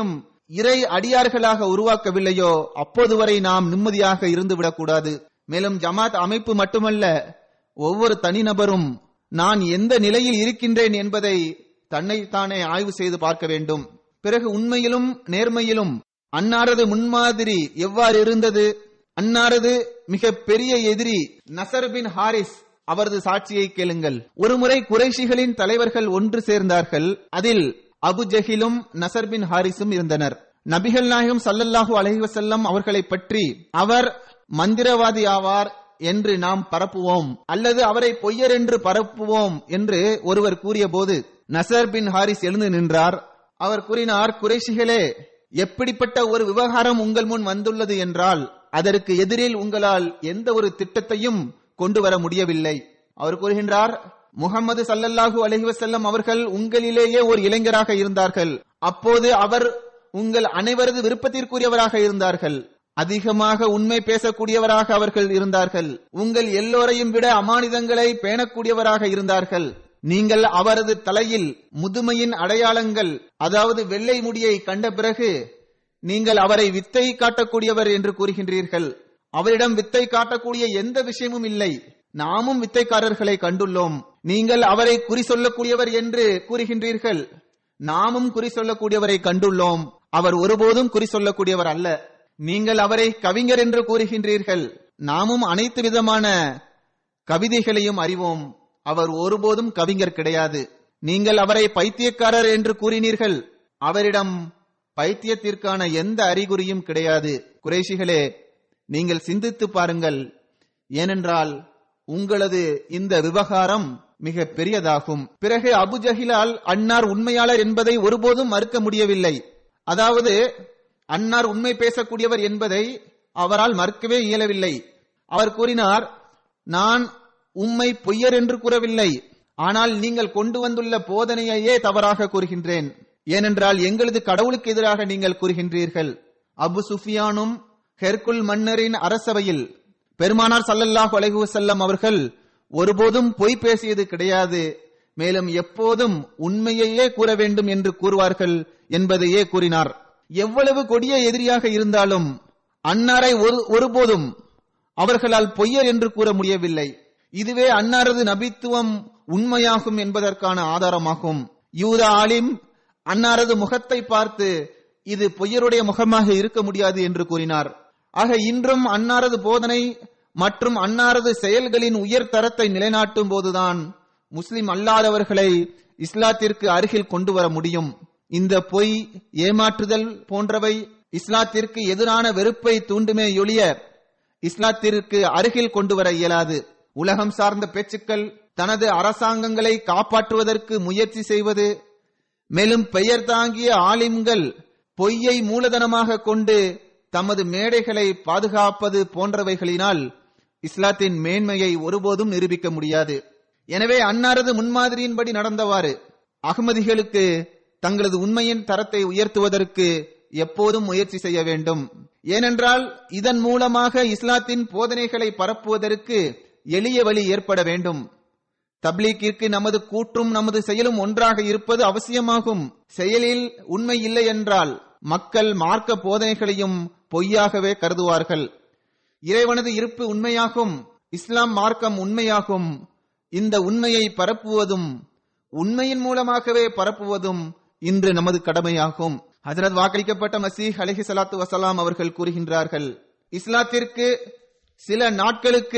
இறை அடியார்களாக உருவாக்கவில்லையோ அப்போது வரை நாம் நிம்மதியாக இருந்து விடக்கூடாது மேலும் ஜமாத் அமைப்பு மட்டுமல்ல ஒவ்வொரு தனிநபரும் நான் எந்த நிலையில் இருக்கின்றேன் என்பதை தன்னைத்தானே ஆய்வு செய்து பார்க்க வேண்டும் பிறகு உண்மையிலும் நேர்மையிலும் அன்னாரது முன்மாதிரி எவ்வாறு இருந்தது அன்னாரது மிக பெரிய எதிரி நசர் பின் ஹாரிஸ் அவரது சாட்சியை கேளுங்கள் ஒருமுறை குறைஷிகளின் தலைவர்கள் ஒன்று சேர்ந்தார்கள் அதில் அபு ஜஹிலும் நசர் பின் ஹாரிஸும் இருந்தனர் நபிகள் நாயகம் சல்லல்லாஹு அலைஹி வஸல்லம் அவர்களை பற்றி அவர் மந்திரவாதி ஆவார் என்று நாம் பரப்புவோம் அல்லது அவரை பொய்யர் என்று பரப்புவோம் என்று ஒருவர் கூறிய போது நசர் பின் ஹாரிஸ் எழுந்து நின்றார் அவர் கூறினார் குறைஷிகளே எப்படிப்பட்ட ஒரு விவகாரம் உங்கள் முன் வந்துள்ளது என்றால் அதற்கு எதிரில் உங்களால் எந்த ஒரு திட்டத்தையும் கொண்டு வர முடியவில்லை அவர் கூறுகின்றார் முகமது சல்லல்லாஹு அலைஹி வஸல்லம் அவர்கள் உங்களிலேயே ஒரு இளைஞராக இருந்தார்கள் அப்போது அவர் உங்கள் அனைவரது விருப்பத்திற்குரியவராக இருந்தார்கள் அதிகமாக உண்மை பேசக்கூடியவராக அவர்கள் இருந்தார்கள் உங்கள் எல்லோரையும் விட அமானிதங்களை பேணக்கூடியவராக இருந்தார்கள் நீங்கள் அவரது தலையில் முதுமையின் அடையாளங்கள் அதாவது வெள்ளை முடியை கண்ட பிறகு நீங்கள் அவரை வித்தை காட்டக்கூடியவர் என்று கூறுகின்றீர்கள் அவரிடம் வித்தை காட்டக்கூடிய எந்த விஷயமும் இல்லை நாமும் வித்தைக்காரர்களை கண்டுள்ளோம் நீங்கள் அவரை குறி சொல்லக்கூடியவர் என்று கூறுகின்றீர்கள் நாமும் குறி சொல்லக்கூடியவரை கண்டுள்ளோம் அவர் ஒருபோதும் குறி சொல்லக்கூடியவர் அல்ல நீங்கள் அவரை கவிஞர் என்று கூறுகின்றீர்கள் நாமும் அனைத்து விதமான கவிதைகளையும் அறிவோம் அவர் ஒருபோதும் கவிஞர் கிடையாது நீங்கள் அவரை பைத்தியக்காரர் என்று கூறினீர்கள் அவரிடம் பைத்தியத்திற்கான எந்த அறிகுறியும் கிடையாது குறைஷிகளே நீங்கள் சிந்தித்து பாருங்கள் ஏனென்றால் உங்களது இந்த விவகாரம் மிக பெரியதாகும் பிறகு அபு ஜஹிலால் அன்னார் உண்மையாளர் என்பதை ஒருபோதும் மறுக்க முடியவில்லை அதாவது அன்னார் உண்மை பேசக்கூடியவர் என்பதை அவரால் மறுக்கவே இயலவில்லை அவர் கூறினார் நான் உம்மை பொய்யர் என்று கூறவில்லை ஆனால் நீங்கள் கொண்டு வந்துள்ள போதனையையே தவறாக கூறுகின்றேன் ஏனென்றால் எங்களது கடவுளுக்கு எதிராக நீங்கள் கூறுகின்றீர்கள் அபு சுஃபியானும் ஹெர்குல் மன்னரின் அரசவையில் பெருமானார் சல்லல்லாஹு அலைஹி வஸல்லம் அவர்கள் ஒருபோதும் பொய் பேசியது கிடையாது மேலும் எப்போதும் உண்மையையே கூற வேண்டும் என்று கூறுவார்கள் என்பதையே கூறினார் எவ்வளவு கொடிய எதிரியாக இருந்தாலும் அன்னாரை ஒரு ஒருபோதும் அவர்களால் பொய்யர் என்று கூற முடியவில்லை இதுவே அன்னாரது நபித்துவம் உண்மையாகும் என்பதற்கான ஆதாரமாகும் யூதா ஆலிம் அன்னாரது முகத்தை பார்த்து இது பொய்யருடைய முகமாக இருக்க முடியாது என்று கூறினார் ஆக இன்றும் அன்னாரது போதனை மற்றும் அன்னாரது செயல்களின் உயர் தரத்தை நிலைநாட்டும் போதுதான் முஸ்லிம் அல்லாதவர்களை இஸ்லாத்திற்கு அருகில் கொண்டு வர முடியும் இந்த பொய் ஏமாற்றுதல் போன்றவை இஸ்லாத்திற்கு எதிரான வெறுப்பை தூண்டுமே ஒழிய இஸ்லாத்திற்கு அருகில் கொண்டு வர இயலாது உலகம் சார்ந்த பேச்சுக்கள் தனது அரசாங்கங்களை காப்பாற்றுவதற்கு முயற்சி செய்வது மேலும் பெயர் தாங்கிய ஆலிம்கள் பொய்யை மூலதனமாக கொண்டு தமது மேடைகளை பாதுகாப்பது போன்றவைகளினால் இஸ்லாத்தின் மேன்மையை ஒருபோதும் நிரூபிக்க முடியாது எனவே அன்னாரது முன்மாதிரியின்படி நடந்தவாறு அகமதிகளுக்கு தங்களது உண்மையின் தரத்தை உயர்த்துவதற்கு எப்போதும் முயற்சி செய்ய வேண்டும் ஏனென்றால் இதன் மூலமாக இஸ்லாத்தின் போதனைகளை பரப்புவதற்கு எளிய வழி ஏற்பட வேண்டும் தப்லீக்கிற்கு நமது கூற்றும் நமது செயலும் ஒன்றாக இருப்பது அவசியமாகும் செயலில் உண்மை இல்லை என்றால் மக்கள் மார்க்க போதனைகளையும் பொய்யாகவே கருதுவார்கள் இறைவனது இருப்பு உண்மையாகும் இஸ்லாம் மார்க்கம் உண்மையாகும் இந்த உண்மையை பரப்புவதும் உண்மையின் மூலமாகவே பரப்புவதும் இன்று நமது கடமையாகும் ஹஜரத் வாக்களிக்கப்பட்ட மசீஹ் அலஹி சலாத்து வசலாம் அவர்கள் கூறுகின்றார்கள் இஸ்லாத்திற்கு சில நாட்களுக்கு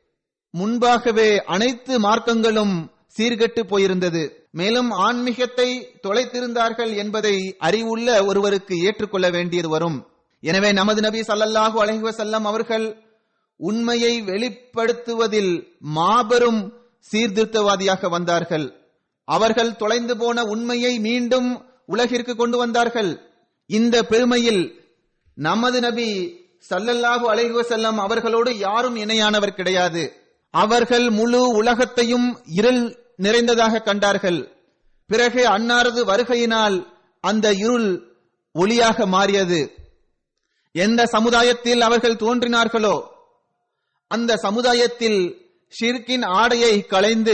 முன்பாகவே அனைத்து மார்க்கங்களும் சீர்கெட்டு போயிருந்தது மேலும் ஆன்மீகத்தை தொலைத்திருந்தார்கள் என்பதை அறிவுள்ள ஒருவருக்கு ஏற்றுக்கொள்ள வேண்டியது வரும் எனவே நமது நபி சல்லல்லாஹு அலைஹி வஸல்லம் அவர்கள் உண்மையை வெளிப்படுத்துவதில் மாபெரும் சீர்திருத்தவாதியாக வந்தார்கள் அவர்கள் தொலைந்து போன உண்மையை மீண்டும் உலகிற்கு கொண்டு வந்தார்கள் இந்த பெருமையில் நமது நபி சல்லல்லாஹு அலைஹி வஸல்லம் அவர்களோடு யாரும் இணையானவர் கிடையாது அவர்கள் முழு உலகத்தையும் இருள் நிறைந்ததாக கண்டார்கள் பிறகு அன்னாரது வருகையினால் அந்த இருள் ஒளியாக மாறியது எந்த சமுதாயத்தில் அவர்கள் தோன்றினார்களோ அந்த சமுதாயத்தில் ஷிர்கின் ஆடையை களைந்து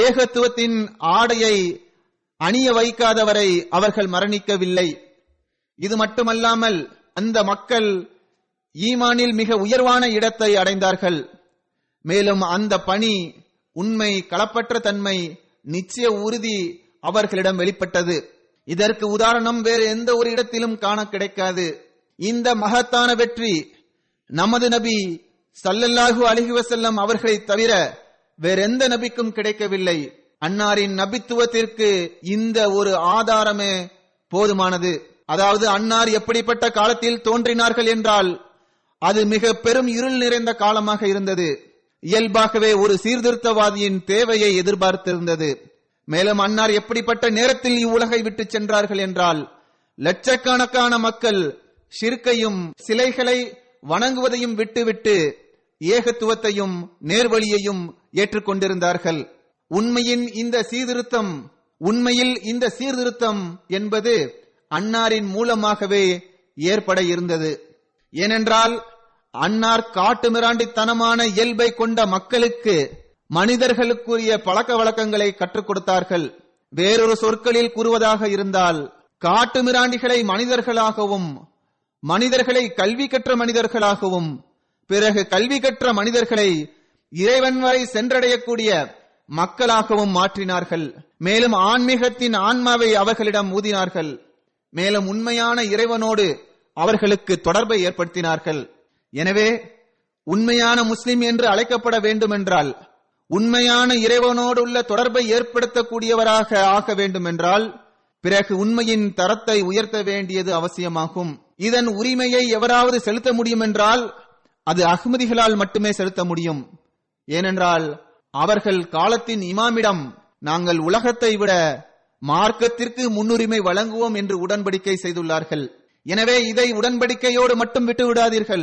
ஏகத்துவத்தின் ஆடையை அணிய வைக்காதவரை அவர்கள் மரணிக்கவில்லை இது மட்டுமல்லாமல் அந்த மக்கள் ஈமானில் மிக உயர்வான இடத்தை அடைந்தார்கள் மேலும் அந்த பணி உண்மை களப்பற்ற தன்மை நிச்சய உறுதி அவர்களிடம் வெளிப்பட்டது இதற்கு உதாரணம் வேறு எந்த ஒரு இடத்திலும் காண கிடைக்காது இந்த மகத்தான வெற்றி நமது நபி சல்லல்லாஹு அலைஹி வஸல்லம் அவர்களை தவிர வேறெந்த நபிக்கும் கிடைக்கவில்லை அன்னாரின் நபித்துவத்திற்கு இந்த ஒரு ஆதாரமே போதுமானது அதாவது அன்னார் எப்படிப்பட்ட காலத்தில் தோன்றினார்கள் என்றால் அது மிக பெரும் இருள் நிறைந்த காலமாக இருந்தது இயல்பாகவே ஒரு சீர்திருத்தவாதியின் தேவையை எதிர்பார்த்திருந்தது மேலும் அன்னார் எப்படிப்பட்ட நேரத்தில் இவ்வுலகை விட்டு சென்றார்கள் என்றால் லட்சக்கணக்கான மக்கள் ஷிர்கையும் சிலைகளை வணங்குவதையும் விட்டுவிட்டு ஏகத்துவத்தையும் நேர்வழியையும் ஏற்றுக்கொண்டிருந்தார்கள் உண்மையின் இந்த சீர்திருத்தம் உண்மையில் இந்த சீர்திருத்தம் என்பது அன்னாரின் மூலமாகவே ஏற்பட இருந்தது ஏனென்றால் அன்னார் காட்டுமிராண்டித்தனமான இயல்பை கொண்ட மக்களுக்கு மனிதர்களுக்குரிய பழக்க வழக்கங்களை கற்றுக் கொடுத்தார்கள் வேறொரு சொற்களில் கூறுவதாக இருந்தால் காட்டுமிராண்டிகளை மனிதர்களாகவும் மனிதர்களை கல்வி கற்ற மனிதர்களாகவும் பிறகு கல்வி கற்ற மனிதர்களை இறைவன் வரை சென்றடையக்கூடிய மக்களாகவும் மாற்றினார்கள் மேலும் ஆன்மீகத்தின் ஆன்மாவை அவர்களிடம் ஊதினார்கள் மேலும் உண்மையான இறைவனோடு அவர்களுக்கு தொடர்பை ஏற்படுத்தினார்கள் எனவே உண்மையான முஸ்லிம் என்று அழைக்கப்பட வேண்டுமென்றால் உண்மையான இறைவனோடு உள்ள தொடர்பை ஏற்படுத்தக்கூடியவராக ஆக வேண்டுமென்றால் பிறகு உண்மையின் தரத்தை உயர்த்த வேண்டியது அவசியமாகும் இதன் உரிமையை எவராவது செலுத்த முடியும் என்றால் அது அகமதிகளால் மட்டுமே செலுத்த முடியும் ஏனென்றால் அவர்கள் காலத்தின் இமாமிடம் நாங்கள் உலகத்தை விட மார்க்கத்திற்கு முன்னுரிமை வழங்குவோம் என்று உடன்படிக்கை செய்துள்ளார்கள் எனவே இதை உடன்படிக்கையோடு மட்டும் விட்டு விடாதீர்கள்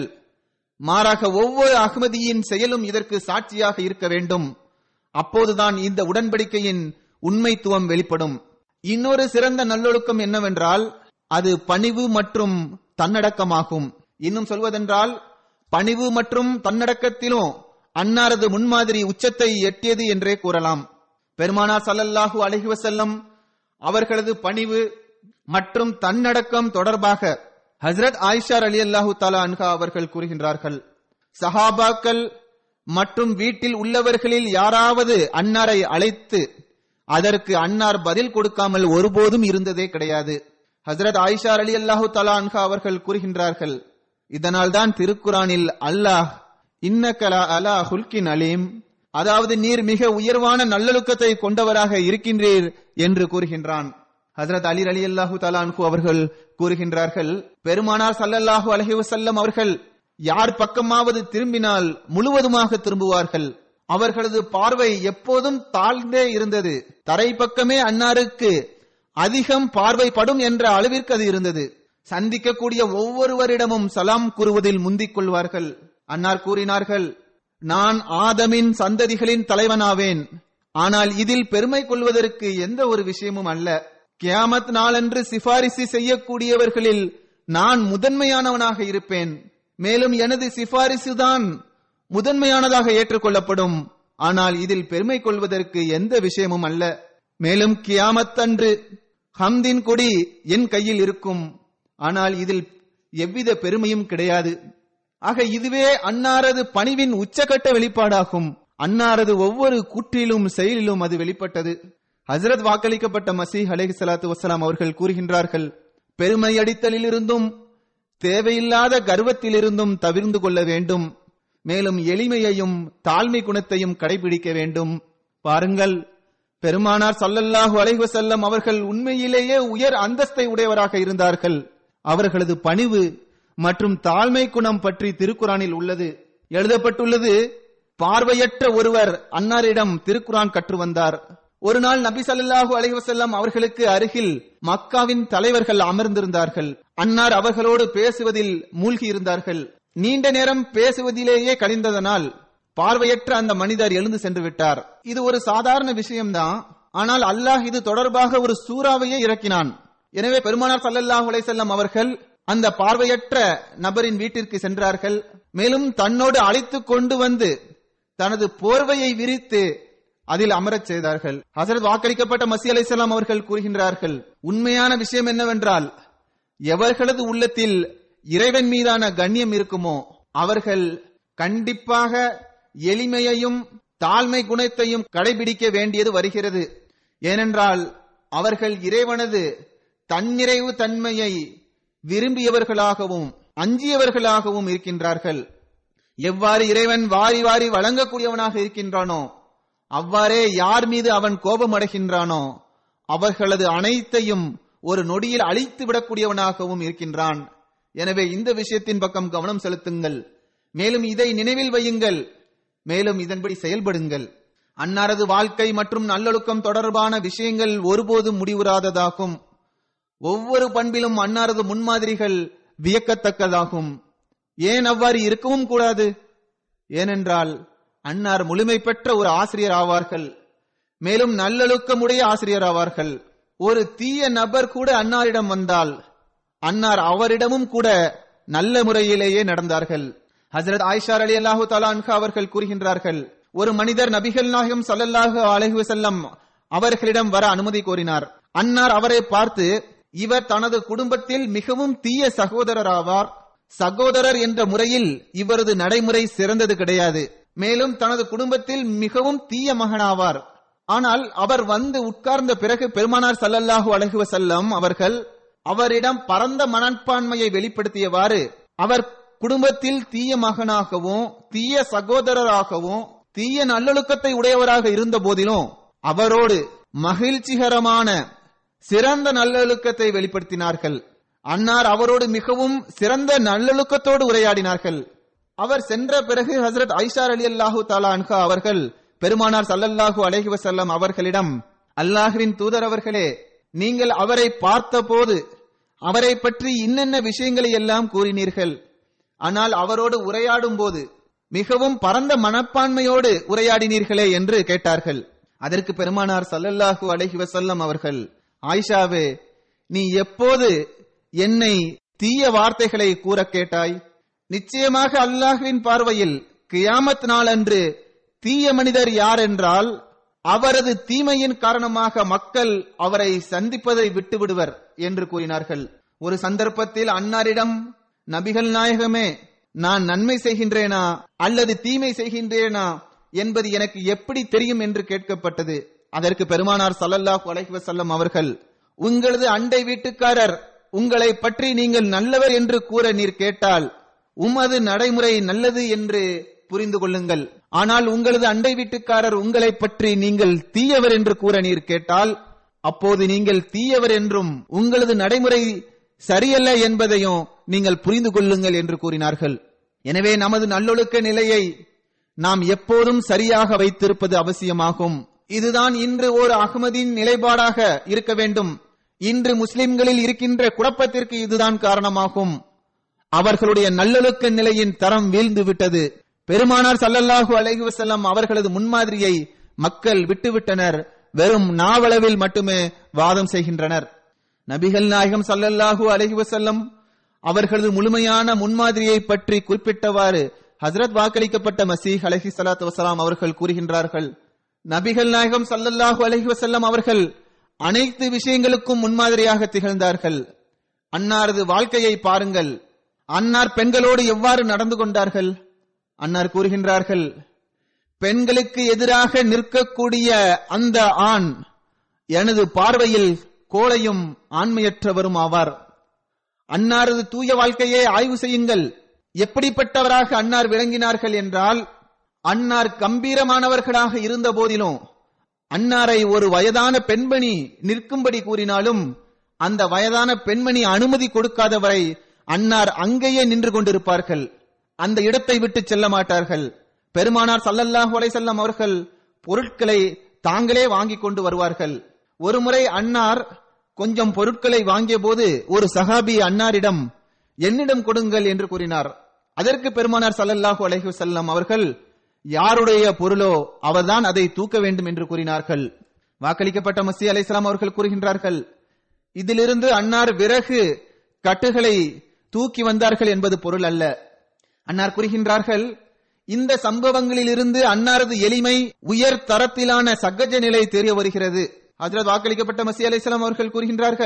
மாறாக ஒவ்வொரு அகமதியின் செயலும் இதற்கு சாட்சியாக இருக்க வேண்டும் அப்போதுதான் இந்த உடன்படிக்கையின் உண்மைத்துவம் வெளிப்படும் இன்னொரு சிறந்த நல்லொழுக்கம் என்னவென்றால் அது பணிவு மற்றும் தன்னடக்கமாகும் இன்னும் சொல்வதென்றால் பணிவு மற்றும் தன்னடக்கத்திலும் அன்னாரது முன்மாதிரி உச்சத்தை எட்டியது என்றே கூறலாம் பெருமானார் சல்லல்லாஹு அலைஹி வஸல்லம் அவர்களது பணிவு மற்றும் தன்னடக்கம் தொடர்பாக ஹஸ்ரத் ஆயிஷா அலி அல்லாஹு தாலா அன்ஹா அவர்கள் கூறுகின்றார்கள் சஹாபாக்கள் மற்றும் வீட்டில் உள்ளவர்களில் யாராவது அன்னாரை அழைத்து அதற்கு அன்னார் பதில் கொடுக்காமல் ஒருபோதும் இருந்ததே கிடையாது ஹஸ்ரத் ஆயிஷா அலி அல்லாஹு தலா அன்ஹா அவர்கள் கூறுகின்றார்கள் இதனால் தான் திருக்குரானில் அல்லாஹ் இன்னக்கலா அலா ஹுல்கின் அலீம் அதாவது நீர் மிக உயர்வான நல்லொழுக்கத்தை கொண்டவராக இருக்கின்றீர் என்று கூறுகின்றான் ஹசரத் அலி அலி அல்லாஹு தலான்கு அவர்கள் கூறுகின்றார்கள் பெருமானார் சல்லல்லாஹு அலஹி வசல்லம் அவர்கள் யார் பக்கமாவது திரும்பினால் முழுவதுமாக திரும்புவார்கள் அவர்களது பார்வை எப்போதும் தாழ்ந்தே இருந்தது தரை பக்கமே அன்னாருக்கு அதிகம் பார்வைப்படும் என்ற அளவிற்கு அது இருந்தது சந்திக்கக்கூடிய ஒவ்வொருவரிடமும் சலாம் கூறுவதில் முந்திக் கொள்வார்கள் அன்னார் கூறினார்கள் நான் ஆதமின் சந்ததிகளின் தலைவனாவேன் ஆனால் இதில் பெருமை கொள்வதற்கு எந்த ஒரு விஷயமும் அல்ல கியாமத் நாளன்று சிபாரிசு செய்யக்கூடியவர்களில் நான் முதன்மையானவனாக இருப்பேன் மேலும் எனது சிபாரிசுதான் முதன்மையானதாக ஏற்றுக்கொள்ளப்படும் ஆனால் இதில் பெருமை கொள்வதற்கு எந்த விஷயமும் அல்ல மேலும் கியாமத் அன்று ஹம்தின் கொடி என் கையில் இருக்கும் ஆனால் இதில் எவ்வித பெருமையும் கிடையாது ஆக இதுவே அன்னாரது பணிவின் உச்சகட்ட வெளிப்பாடாகும் அன்னாரது ஒவ்வொரு கூற்றிலும் செயலிலும் அது வெளிப்பட்டது ஹசரத் வாக்களிக்கப்பட்ட மசீஹ் அலேஹி சலாத்து வசலாம் அவர்கள் கூறுகின்றார்கள் பெருமை அடித்தலிலிருந்தும் தேவையில்லாத கர்வத்திலிருந்தும் தவிர்ந்து கொள்ள வேண்டும் மேலும் எளிமையையும் தாழ்மை குணத்தையும் கடைபிடிக்க வேண்டும் பாருங்கள் பெருமானார் சல்லல்லாஹு அலைஹி வஸல்லம் அவர்கள் உண்மையிலேயே உயர் அந்தஸ்தை உடையவராக இருந்தார்கள் அவர்களது பணிவு மற்றும் தாழ்மை குணம் பற்றி திருக்குறானில் உள்ளது எழுதப்பட்டுள்ளது பார்வையற்ற ஒருவர் அன்னாரிடம் திருக்குரான் கற்று வந்தார் ஒரு நாள் நபி ஸல்லல்லாஹு அலைஹி வஸல்லம் அவர்களுக்கு அருகில் மக்காவின் தலைவர்கள் அமர்ந்திருந்தார்கள் அன்னார் அவர்களோடு பேசுவதில் மூழ்கி இருந்தார்கள் நீண்ட நேரம் பேசுவதிலேயே கழிந்ததனால் பார்வையற்ற அந்த மனிதர் எழுந்து சென்று விட்டார் இது ஒரு சாதாரண விஷயம்தான் ஆனால் அல்லாஹ் இது தொடர்பாக ஒரு சூறாவையே இறக்கினான் எனவே பெருமானார் சல்லல்லாஹு அலைஹி வஸல்லம் அவர்கள் அந்த பார்வையற்ற நபரின் வீட்டிற்கு சென்றார்கள் மேலும் தன்னோடு அழைத்து கொண்டு வந்து தனது போர்வையை விரித்து அதில் அமரச் செய்தார்கள் ஹசரத் வாக்களிக்கப்பட்ட மசி அலைசலாம் அவர்கள் கூறுகின்றார்கள் உண்மையான விஷயம் என்னவென்றால் எவர்களது உள்ளத்தில் இறைவன் மீதான கண்ணியம் இருக்குமோ அவர்கள் கண்டிப்பாக எளிமையையும் தாழ்மை குணத்தையும் கடைபிடிக்க வேண்டியது வருகிறது ஏனென்றால் அவர்கள் இறைவனது தன்னிறைவு தன்மையை விரும்பியவர்களாகவும் அஞ்சியவர்களாகவும் இருக்கின்றார்கள் எவ்வாறு இறைவன் வாரி வாரி வழங்கக்கூடியவனாக இருக்கின்றானோ அவ்வாறே யார் மீது அவன் கோபம் அடைகின்றானோ அவர்களது அனைத்தையும் ஒரு நொடியில் அழித்து விடக்கூடியவனாகவும் இருக்கின்றான் எனவே இந்த விஷயத்தின் பக்கம் கவனம் செலுத்துங்கள் மேலும் இதை நினைவில் வையுங்கள் மேலும் இதன்படி செயல்படுங்கள் அன்னாரது வாழ்க்கை மற்றும் நல்லொழுக்கம் தொடர்பான விஷயங்கள் ஒருபோதும் முடிவுறாததாகும் ஒவ்வொரு பண்பிலும் அன்னாரது முன்மாதிரிகள் வியக்கத்தக்கதாகும் ஏன் அவ்வாறு இருக்கவும் கூடாது ஏனென்றால் அன்னார் முழுமை பெற்ற ஒரு ஆசிரியர் ஆவார்கள் மேலும் நல்லொழுக்கமுடைய ஆசிரியர் ஆவார்கள் ஒரு தீய நபர் கூட அன்னாரிடம் வந்தால் அன்னார் அவரிடமும் கூட நல்ல முறையிலேயே நடந்தார்கள் ஹசரத் ஆயிஷார் அலி அல்லாஹு தலான்ஹா அவர்கள் கூறுகின்றார்கள் ஒரு மனிதர் நபிகள் நாயகம் ஸல்லல்லாஹு அலைஹி வஸல்லம் அவர்களிடம் வர அனுமதி கோரினார் அன்னார் அவரை பார்த்து இவர் தனது குடும்பத்தில் மிகவும் தீய சகோதரர் ஆவார் சகோதரர் என்ற முறையில் இவரது நடைமுறை சிறந்தது கிடையாது மேலும் தனது குடும்பத்தில் மிகவும் தீய மகனாவார் ஆனால் அவர் வந்து உட்கார்ந்த பிறகு பெருமானார் ஸல்லல்லாஹு அலைஹி வஸல்லம் அவர்கள் அவரிடம் பரந்த மனப்பான்மையை வெளிப்படுத்தியவாறு அவர் குடும்பத்தில் தீய மகனாகவும் தீய சகோதரராகவும் தீய நல்லொழுக்கத்தை உடையவராக இருந்த போதிலும் அவரோடு மகிழ்ச்சிகரமான சிறந்த நல்லொழுக்கத்தை வெளிப்படுத்தினார்கள் அன்னார் அவரோடு மிகவும் சிறந்த நல்லொழுக்கத்தோடு உரையாடினார்கள் அவர் சென்ற பிறகு ஹசரத் ஐஷார் அலி அல்லாஹு தாலா அன்ஹா அவர்கள் பெருமானார் சல்லல்லாஹு அலைஹி வஸல்லம் அவர்களிடம் அல்லாஹுவின் தூதர் அவர்களே நீங்கள் அவரை பார்த்தபோது அவரை பற்றி இன்னென்ன விஷயங்களை எல்லாம் கூறினீர்கள் ஆனால் அவரோடு உரையாடும் போது மிகவும் பரந்த மனப்பான்மையோடு உரையாடினீர்களே என்று கேட்டார்கள் அதற்கு பெருமானார் சல்லல்லாஹு அலைஹி வஸல்லம் அவர்கள் ஆயிஷாவே நீ எப்போது என்னை தீய வார்த்தைகளை கூற கேட்டாய் நிச்சயமாக அல்லாஹுவின் பார்வையில் கியாமத் நாள் அன்று தீய மனிதர் யார் என்றால் அவரது தீமையின் காரணமாக மக்கள் அவரை சந்திப்பதை விட்டுவிடுவர் என்று கூறினார்கள் ஒரு சந்தர்ப்பத்தில் அன்னாரிடம் நபிகள் நாயகமே நான் நன்மை செய்கின்றேனா அல்லது தீமை செய்கின்றேனா என்பது எனக்கு எப்படி தெரியும் என்று கேட்கப்பட்டது அதற்கு பெருமானார் சல்லல்லாஹு அலைஹி வஸல்லம் அவர்கள் உங்களது அண்டை வீட்டுக்காரர் உங்களை பற்றி நீங்கள் நல்லவர் என்று கூற நீர் கேட்டால் உமது நடைமுறை நல்லது என்று புரிந்து கொள்ளுங்கள் ஆனால் உங்களது அண்டை வீட்டுக்காரர் உங்களை பற்றி நீங்கள் தீயவர் என்று கூற நீர் கேட்டால் அப்போது நீங்கள் தீயவர் என்றும் உங்களது நடைமுறை சரியல்ல என்பதையும் நீங்கள் புரிந்து கொள்ளுங்கள் என்று கூறினார்கள் எனவே நமது நல்லொழுக்க நிலையை நாம் எப்போதும் சரியாக வைத்திருப்பது அவசியமாகும் இதுதான் இன்று ஒரு அகமதின் நிலைப்பாடாக இருக்க வேண்டும் இன்று முஸ்லிம்களில் இருக்கின்ற குழப்பத்திற்கு இதுதான் காரணமாகும் அவர்களுடைய நல்லொழுக்க நிலையின் தரம் வீழ்ந்து விட்டது பெருமானார் சல்லல்லாஹு அலைஹி வஸல்லம் அவர்களது முன்மாதிரியை மக்கள் விட்டுவிட்டனர் வெறும் நாவளவில் மட்டுமே வாதம் செய்கின்றனர் நபிகள் நாயகம் சல்லல்லாஹு அலைஹி வஸல்லம் அவர்களது முழுமையான முன்மாதிரியை பற்றி குறிப்பிட்டவாறு ஹசரத் வாக்களிக்கப்பட்ட மசீஹ் அலஹி சலாத்து வசலாம் அவர்கள் கூறுகின்றார்கள் நபிகள் நாயகம் சல்லல்லாஹு அலைஹி வஸல்லம் அவர்கள் அனைத்து விஷயங்களுக்கும் முன்மாதிரியாக திகழ்ந்தார்கள் அன்னாரது வாழ்க்கையை பாருங்கள் அன்னார் பெண்களோடு எவ்வாறு நடந்து கொண்டார்கள் அன்னார் கூறுகின்றார்கள் பெண்களுக்கு எதிராக நிற்கக்கூடிய அந்த ஆண் எனது பார்வையில் கோழையும் ஆண்மையற்றவரும் ஆவார் அன்னாரது தூய வாழ்க்கையை ஆய்வு செய்யுங்கள் எப்படிப்பட்டவராக அன்னார் விளங்கினார்கள் என்றால் அன்னார் கம்பீரமானவர்களாக இருந்த போதிலும் அன்னாரை ஒரு வயதான பெண்மணி நிற்கும்படி கூறினாலும் அந்த வயதான பெண்மணி அனுமதி கொடுக்காதவரை அன்னார் அங்கேயே நின்று கொண்டிருப்பார்கள் அந்த இடத்தை விட்டு செல்ல மாட்டார்கள் பெருமானார் சல்லல்லாஹு அலைஹிஸ்ஸலாம் அவர்கள் பொருட்களை தாங்களே வாங்கி கொண்டு வருவார்கள் ஒருமுறை அன்னார் கொஞ்சம் பொருட்களை வாங்கிய போது ஒரு சஹாபி அன்னாரிடம் என்னிடம் கொடுங்கள் என்று கூறினார் அதற்கு பெருமானார் சல்லல்லாஹு அலைஹி வஸல்லம் அவர்கள் யாருடைய பொருளோ அவர்தான் அதை தூக்க வேண்டும் என்று கூறினார்கள் வாக்களிக்கப்பட்ட மசி அலைஹிஸ்ஸலாம் அவர்கள் கூறுகின்றார்கள் இதிலிருந்து அன்னார் விறகு கட்டுகளை தூக்கி வந்தார்கள் என்பது பொருள் அல்ல அன்னார் கூறுகின்றார்கள் இந்த சம்பவங்களில் இருந்து அன்னாரது எளிமை உயர் தரத்திலான சகஜ நிலை தெரிய வருகிறது ஹஜரத் வாக்களிக்கப்பட்ட மசி அலைஹிஸ்ஸலாம் அவர்கள் கூறுகின்றார்கள்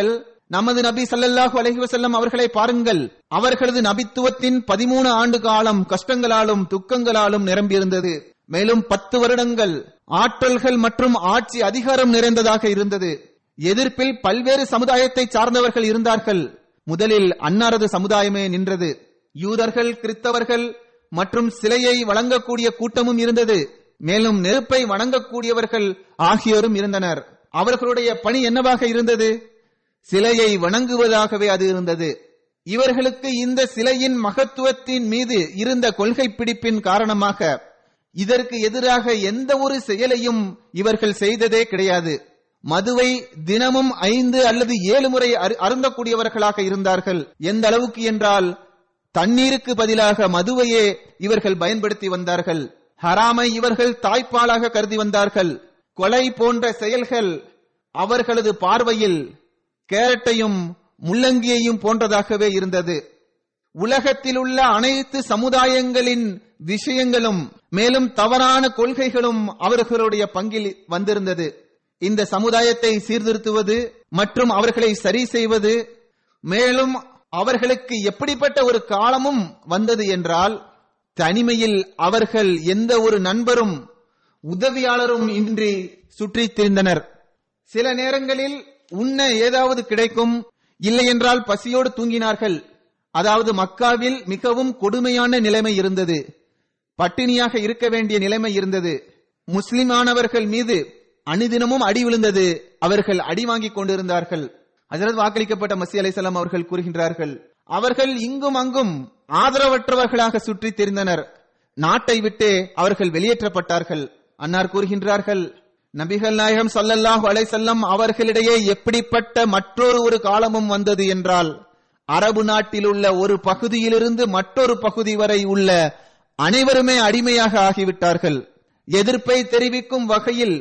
நமது நபி ஸல்லல்லாஹு அலைஹி வஸல்லம் அவர்களை பாருங்கள் அவர்களது நபித்துவத்தின் பதிமூணு ஆண்டு காலம் கஷ்டங்களாலும் துக்கங்களாலும் நிரம்பியிருந்தது மேலும் பத்து வருடங்கள் ஆற்றல்கள் மற்றும் ஆட்சி அதிகாரம் நிறைந்ததாக இருந்தது எதிர்ப்பில் பல்வேறு சமுதாயத்தை சார்ந்தவர்கள் இருந்தார்கள் முதலில் அன்னாரது சமுதாயமே நின்றது யூதர்கள் கிறிஸ்தவர்கள் மற்றும் சிலையை வழங்கக்கூடிய கூட்டமும் இருந்தது மேலும் நெருப்பை வணங்கக்கூடியவர்கள் ஆகியோரும் இருந்தனர் அவர்களுடைய பணி என்னவாக இருந்தது சிலையை வணங்குவதாகவே அது இருந்தது இவர்களுக்கு இந்த சிலையின் மகத்துவத்தின் மீது இருந்த கொள்கை பிடிப்பின் காரணமாக இதற்கு எதிராக எந்த ஒரு செயலையும் இவர்கள் செய்ததே கிடையாது மதுவை தினமும் ஐந்து அல்லது ஏழு முறை அரு- அருந்தக்கூடியவர்களாக இருந்தார்கள் எந்த அளவுக்கு என்றால் தண்ணீருக்கு பதிலாக மதுவையே இவர்கள் பயன்படுத்தி வந்தார்கள் ஹராமை இவர்கள் தாய்ப்பாலாக கருதி வந்தார்கள் கொலை போன்ற செயல்கள் அவர்களது பார்வையில் கேரட்டையும் முள்ளங்கியையும் போன்றதாகவே இருந்தது உலகத்தில் உள்ள அனைத்து சமுதாயங்களின் விஷயங்களும் மேலும் தவறான கொள்கைகளும் அவர்களுடைய பங்கில் வந்திருந்தது இந்த சமுதாயத்தை சீர்திருத்துவது மற்றும் அவர்களை சரி செய்வது மேலும் அவர்களுக்கு எப்படிப்பட்ட ஒரு காலமும் வந்தது என்றால் தனிமையில் அவர்கள் எந்த ஒரு நண்பரும் உதவியாளரும் இன்றி சுற்றித் திரிந்தனர் சில நேரங்களில் உண்ண ஏதாவது கிடைக்கும் இல்லை என்றால் பசியோடு தூங்கினார்கள் அதாவது மக்காவில் மிகவும் கொடுமையான நிலைமை இருந்தது பட்டினியாக இருக்க வேண்டிய நிலைமை இருந்தது முஸ்லிமானவர்கள் மீது அனுதினமும் அடி விழுந்தது அவர்கள் அடி வாங்கிக் கொண்டிருந்தார்கள் ஹஜரத் வாக்களிக்கப்பட்ட மசி அலைசலாம் அவர்கள் கூறுகின்றார்கள் அவர்கள் இங்கும் அங்கும் ஆதரவற்றவர்களாக சுற்றித் திரிந்தனர் நாட்டை விட்டு அவர்கள் வெளியேற்றப்பட்டார்கள் அன்னார் கூறுகின்றார்கள் நபிகள் நாயகம் ஸல்லல்லாஹு அலைஹி வஸல்லம் அவர்களிடையே எப்படிப்பட்ட மற்றொரு ஒரு காலமும் வந்தது என்றால் அரபு நாட்டில் உள்ள ஒரு பகுதியிலிருந்து மற்றொரு பகுதி வரை உள்ள அனைவருமே அடிமையாக ஆகிவிட்டார்கள் எதிர்ப்பை தெரிவிக்கும் வகையில்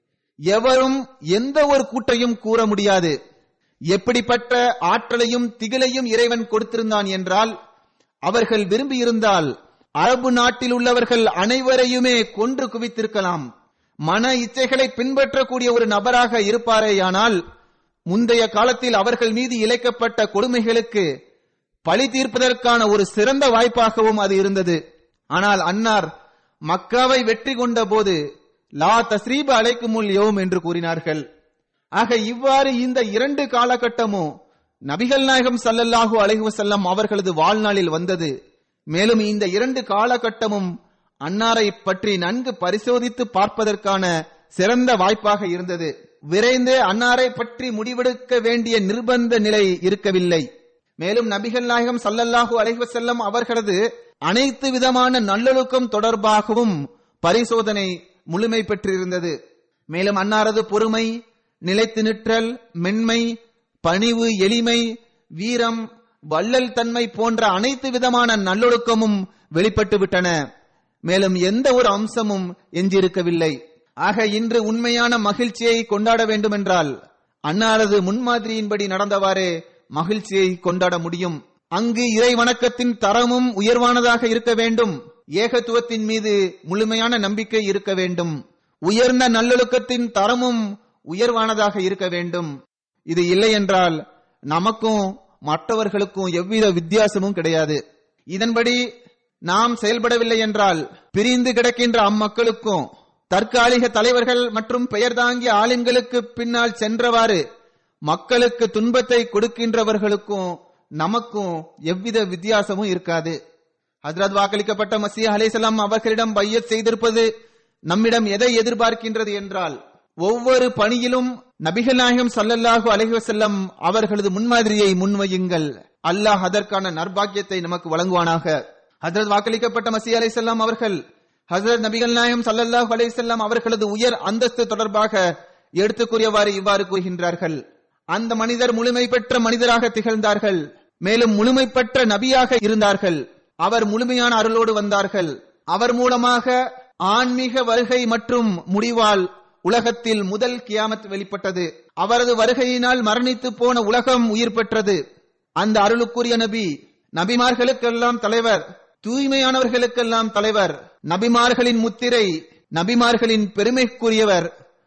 எவரும் எந்த ஒரு கூட்டையும் கூற முடியாது எப்படிப்பட்ட ஆற்றலையும் திகிலையும் இறைவன் கொடுத்திருந்தான் என்றால் அவர்கள் விரும்பியிருந்தால் அரபு நாட்டில் உள்ளவர்கள் அனைவரையுமே கொன்று குவித்திருக்கலாம் மன இச்சைகளை பின்பற்றக்கூடிய ஒரு நபராக இருப்பாரேயானால் முந்தைய காலத்தில் அவர்கள் மீது இழைக்கப்பட்ட கொடுமைகளுக்கு பழி தீர்ப்பதற்கான ஒரு சிறந்த வாய்ப்பாகவும் அது இருந்தது ஆனால் அன்னார் மக்காவை வெற்றி கொண்ட போது லா தஸ்ரீப அலைக்குமுல் யோம் என்று கூறினார்கள் ஆக இவ்வாறு இந்த இரண்டு காலகட்டமும் நபிகள் நாயகம் ஸல்லல்லாஹு அலைஹி வஸல்லம் அவர்களது வாழ்நாளில் வந்தது மேலும் இந்த இரண்டு காலகட்டமும் அன்னாரை பற்றி நன்கு பரிசோதித்து பார்ப்பதற்கான சிறந்த வாய்ப்பாக இருந்தது விரைந்து அன்னாரை பற்றி முடிவெடுக்க வேண்டிய நிர்பந்த நிலை இருக்கவில்லை மேலும் நபிகள் நாயகம் ஸல்லல்லாஹு அலைஹி வஸல்லம் அவர்களது அனைத்து விதமான நல்லொழுக்கம் தொடர்பாகவும் பரிசோதனை முழுமை பெற்றிருந்தது மேலும் அன்னாரது பொறுமை நிலைத்து நிற்றல் மென்மை பணிவு எளிமை வீரம் வள்ளல் தன்மை போன்ற அனைத்து விதமான நல்லொழுக்கமும் வெளிப்பட்டு விட்டன மேலும் எந்த ஒரு அம்சமும் எஞ்சியிருக்கவில்லை ஆக இன்று உண்மையான மகிழ்ச்சியை கொண்டாட வேண்டுமென்றால் அன்னாரது முன்மாதிரியின்படி நடந்தவாறே மகிழ்ச்சியை கொண்டாட முடியும் அங்கு இறை வணக்கத்தின் தரமும் உயர்வானதாக இருக்க வேண்டும் ஏகத்துவத்தின் மீது முழுமையான நம்பிக்கை இருக்க வேண்டும் உயர்ந்த நல்லொழுக்கத்தின் தரமும் உயர்வானதாக இருக்க வேண்டும் இது இல்லை என்றால் நமக்கும் மற்றவர்களுக்கும் எவ்வித வித்தியாசமும் கிடையாது இதன்படி நாம் செயல்படவில்லை என்றால் பிரிந்து கிடக்கின்ற அம்மக்களுக்கும் தற்காலிக தலைவர்கள் மற்றும் பெயர் தாங்கிய ஆளுங்களுக்கு பின்னால் சென்றவாறு மக்களுக்கு துன்பத்தை கொடுக்கின்றவர்களுக்கும் நமக்கும் எவ்வித வித்தியாசமும் இருக்காது ஹஜ்ரத் வாக்களிக்கப்பட்ட மசீஹ் அலைசலாம் அவர்களிடம் பையத் செய்திருப்பது நம்மிடம் எதை எதிர்பார்க்கின்றது என்றால் ஒவ்வொரு பணியிலும் நபிகள் நாயகம் ஸல்லல்லாஹு அலைஹி வஸல்லம் அவர்களது முன்மாதிரியை முன்வையுங்கள் அல்லாஹ் அதற்கான நற்பாக்கியத்தை நமக்கு வழங்குவானாக ஹஜ்ரத் வாக்களிக்கப்பட்ட மசி அலைஹிஸ்ஸலாம் அவர்கள் ஹஜ்ரத் நபிகள் நாயகம் ஸல்லல்லாஹு அலைஹி வஸல்லம் அவர்களது உயர் அந்தஸ்து தொடர்பாக எடுத்துக் கூறியவாறு இவ்வாறு கூறுகின்றார்கள் அந்த மனிதர் முழுமை பெற்ற மனிதராக திகழ்ந்தார்கள் மேலும் முழுமை பெற்ற நபியாக இருந்தார்கள் அவர் முழுமையான அருளோடு வந்தார்கள் அவர் மூலமாக ஆன்மீக வருகை மற்றும் முடிவால் உலகத்தில் முதல் கியாமத் வெளிப்பட்டது அவரது வருகையினால் மரணித்து போன உலகம் உயிர் பெற்றது அந்த அருளுக்குரிய நபி நபிமார்களுக்கெல்லாம் தலைவர் தூய்மையானவர்களுக்கெல்லாம் தலைவர் நபிமார்களின் முத்திரை நபிமார்களின் பெருமைக்குரியவர்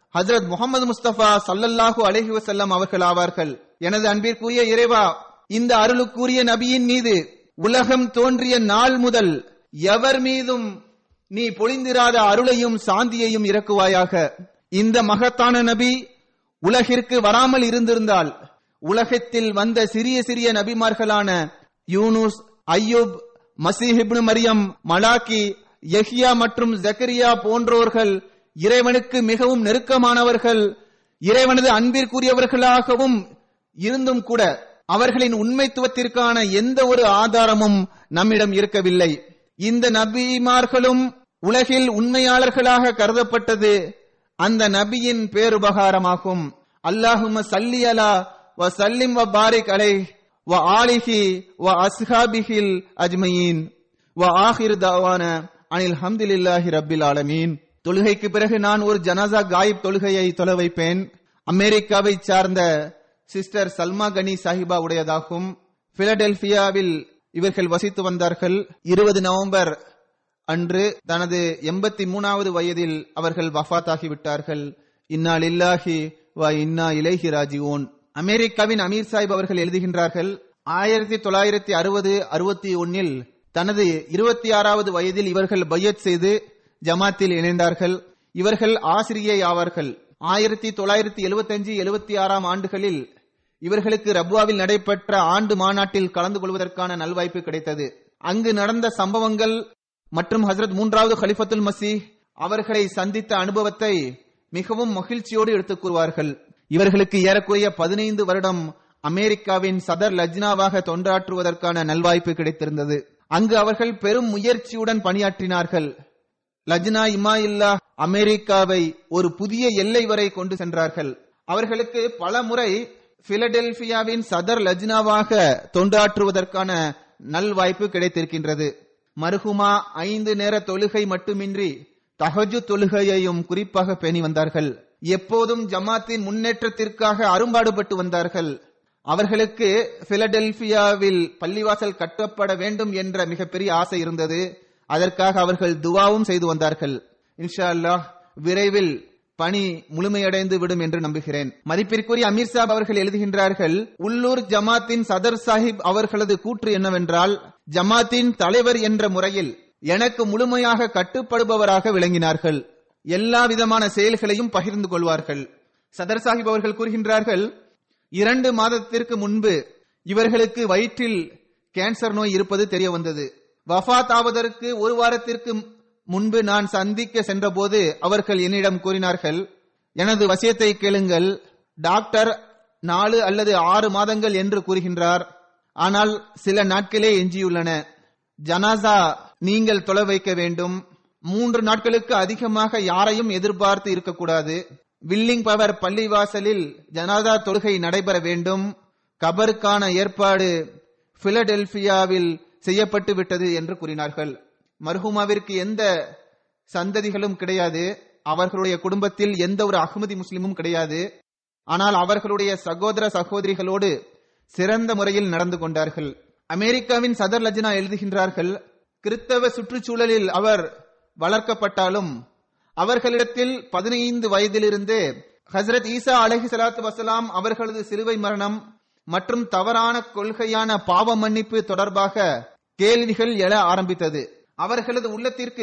ஹஜரத் முகமது முஸ்தபா சல்லல்லாஹு அலைஹி வஸல்லம் அவர்கள் ஆவார்கள் எனது அன்பிற்குரிய இறைவா இந்த அருளுக்குரிய நபியின் மீது உலகம் தோன்றிய நாள் முதல் எவர் மீதும் நீ பொழிந்திராத அருளையும் சாந்தியையும் இறக்குவாயாக இந்த மகத்தான நபி உலகிற்கு வராமல் இருந்திருந்தால் உலகத்தில் வந்த சிறிய சிறிய நபிமார்களான Yunus Ayyub Masih ibn Maryam Malaki Yahya மற்றும் ஜக்கரியா போன்றோர்கள் இறைவனுக்கு மிகவும் நெருக்கமானவர்கள் இறைவனது அன்பிற்குரியவர்களாகவும் இருந்தும் கூட அவர்களின் உண்மைத்துவத்திற்கான எந்த ஒரு ஆதாரமும் நம்மிடம் இருக்கவில்லை இந்த நபிமார்களும் உலகில் உண்மையாளர்களாக கருதப்பட்டது அந்த நபியின் பேருபகாரமாகும் அல்லாஹும சல்லி அலா வ சல்லிம் வ பாரிக் அலை வ ஆலிஹி வ அஸ்ஹாபிஹில் அஜ்மயீன் வ ஆஹிர் தாவான அனில் ஹம்துலில்லாஹி ரப்பில் ஆலமீன் தொழுகைக்கு பிறகு நான் ஒரு ஜனாசா காயிப் தொழுகையை தொலை வைப்பேன் அமெரிக்காவை சார்ந்த சிஸ்டர் சல்மா கனி சாஹிபா உடையதாகும் பிலடெல்பியாவில் இவர்கள் வசித்து வந்தார்கள் இருபது நவம்பர் அன்று தனது எண்பத்தி மூணாவது வயதில் அவர்கள் வஃபாத்தாகிவிட்டார்கள் இன்னா லில்லாஹி வ இன்னா இலைஹி ராஜிவோன் அமெரிக்காவின் அமீர் சாஹிப் அவர்கள் எழுதுகின்றார்கள் ஆயிரத்தி தொள்ளாயிரத்தி அறுபது அறுபத்தி ஒன்னில் தனது இருபத்தி ஆறாவது வயதில் இவர்கள் பையத் செய்து ஜமாத்தில் இணைந்தார்கள் இவர்கள் ஆசிரியை ஆவார்கள் ஆயிரத்தி தொள்ளாயிரத்தி எழுபத்தஞ்சு எழுபத்தி ஆறாம் ஆண்டுகளில் இவர்களுக்கு ரப்வாவில் நடைபெற்ற ஆண்டு மாநாட்டில் கலந்து கொள்வதற்கான நல்வாய்ப்பு கிடைத்தது அங்கு நடந்த சம்பவங்கள் மற்றும் ஹசரத் மூன்றாவது ஹலிஃபத்துல் மசி அவர்களை சந்தித்த அனுபவத்தை மிகவும் மகிழ்ச்சியோடு எடுத்துக் கூறுவார்கள் இவர்களுக்கு ஏறக்குறைய பதினைந்து வருடம் அமெரிக்காவின் சதர் லஜ்னாவாக தொண்டாற்றுவதற்கான நல்வாய்ப்பு கிடைத்திருந்தது அங்கு அவர்கள் பெரும் முயற்சியுடன் பணியாற்றினார்கள் லஜ்னா இமாயில்லா அமெரிக்காவை ஒரு புதிய எல்லை வரை கொண்டு சென்றார்கள் அவர்களுக்கு பல முறை பிலடெல்பியாவின் சதர் லஜ்னாவாக தொண்டாற்றுவதற்கான நல்வாய்ப்பு கிடைத்திருக்கின்றது மருகுமா ஐந்து நேர தொழுகை மட்டுமின்றி தஹஜு தொழுகையையும் குறிப்பாக பேணி வந்தார்கள் எப்போதும் ஜமாத்தின் முன்னேற்றத்திற்காக அரும்பாடுபட்டு வந்தார்கள் அவர்களுக்கு பிலடெல்பியாவில் பள்ளிவாசல் கட்டப்பட வேண்டும் என்ற மிகப்பெரிய ஆசை இருந்தது அதற்காக அவர்கள் துவாவும் செய்து வந்தார்கள் இன்ஷா அல்லாஹ் விரைவில் பணி முழுமையடைந்து விடும் என்று நம்புகிறேன் மதிப்பிற்குரிய அமீர் சாப் அவர்கள் எழுதுகின்றார்கள் உள்ளூர் ஜமாத்தின் சதர் சாஹிப் அவர்களது கூற்று என்னவென்றால் ஜமாத்தின் தலைவர் என்ற முறையில் எனக்கு முழுமையாக கட்டுப்படுபவராக விளங்கினார்கள் எல்லா விதமான செயல்களையும் பகிர்ந்து கொள்வார்கள் சதர் சாஹிப் அவர்கள் கூறுகின்றார்கள் இரண்டு மாதத்திற்கு முன்பு இவர்களுக்கு வயிற்றில் கேன்சர் நோய் இருப்பது தெரிய வந்தது வஃத் ஆவதற்கு ஒரு வாரத்திற்கு முன்பு நான் சந்திக்க சென்றபோது அவர்கள் என்னிடம் கூறினார்கள் எனது வசியத்தை கேளுங்கள் டாக்டர் நாலு அல்லது ஆறு மாதங்கள் என்று கூறுகின்றார் ஆனால் சில நாட்களே எஞ்சியுள்ளன ஜனாசா நீங்கள் தொலை வைக்க வேண்டும் மூன்று நாட்களுக்கு அதிகமாக யாரையும் எதிர்பார்த்து இருக்கக்கூடாது வில்லிங் பவர் பள்ளிவாசலில் ஜனாதா தொழுகை நடைபெற வேண்டும் கபருக்கான ஏற்பாடு பிலடெல்பியாவில் செய்யப்பட்டு விட்டது என்று கூறினார்கள் மர்ஹூமாவிற்கு எந்த சந்ததிகளும் கிடையாது அவர்களுடைய குடும்பத்தில் எந்த ஒரு அகமதி முஸ்லிமும் கிடையாது ஆனால் அவர்களுடைய சகோதர சகோதரிகளோடு சிறந்த முறையில் நடந்து கொண்டார்கள் அமெரிக்காவின் சதர் லஜ்னா எழுதுகின்றார்கள் கிறிஸ்தவ சுற்றுச்சூழலில் அவர் வளர்க்கப்பட்டாலும் அவர்களிடத்தில் பதினைந்து வயதிலிருந்து ஹசரத் ஈசா அலஹி சலாத்து வசலாம் அவர்களது சிலுவை மரணம் மற்றும் தவறான கொள்கையான பாவ மன்னிப்பு தொடர்பாக கேள்விகள் எழ ஆரம்பித்தது அவர்களது உள்ளத்திற்கு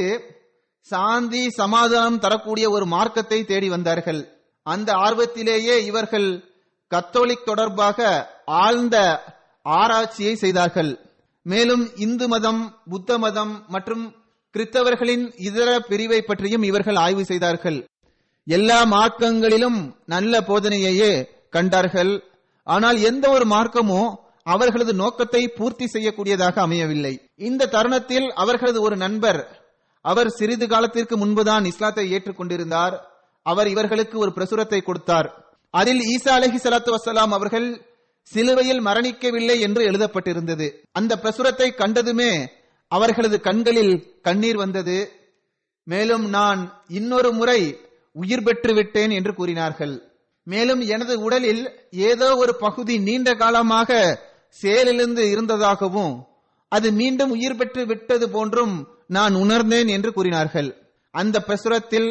சாந்தி சமாதானம் தரக்கூடிய ஒரு மார்க்கத்தை தேடி வந்தார்கள் அந்த ஆர்வத்திலேயே இவர்கள் கத்தோலிக் தொடர்பாக ஆழ்ந்த ஆராய்ச்சியை செய்தார்கள் மேலும் இந்து மதம் புத்த மதம் மற்றும் கிறிஸ்தவர்களின் இதர பிரிவை பற்றியும் இவர்கள் ஆய்வு செய்தார்கள் எல்லா மார்க்கங்களிலும் நல்ல போதனையையே கண்டார்கள் ஆனால் எந்த ஒரு மார்க்கமோ அவர்களது நோக்கத்தை பூர்த்தி செய்யக்கூடியதாக அமையவில்லை இந்த தருணத்தில் அவர்களது ஒரு நண்பர் அவர் சிறிது காலத்திற்கு முன்புதான் இஸ்லாத்தை ஏற்றுக்கொண்டிருந்தார் அவர் இவர்களுக்கு ஒரு பிரசுரத்தை கொடுத்தார் அதில் ஈசா அலஹி சலாத்து வசலாம் அவர்கள் சிலுவையில் மரணிக்கவில்லை என்று எழுதப்பட்டிருந்தது அந்த பிரசுரத்தை கண்டதுமே அவர்களது கண்களில் கண்ணீர் வந்தது மேலும் நான் இன்னொரு முறை உயிர் பெற்று விட்டேன் என்று கூறினார்கள் மேலும் எனது உடலில் ஏதோ ஒரு பகுதி நீண்ட காலமாக செயலிழந்து இருந்ததாகவும் அது மீண்டும் உயிர் பெற்று விட்டது போன்றும் நான் உணர்ந்தேன் என்று கூறினார்கள் அந்த பிரசுரத்தில்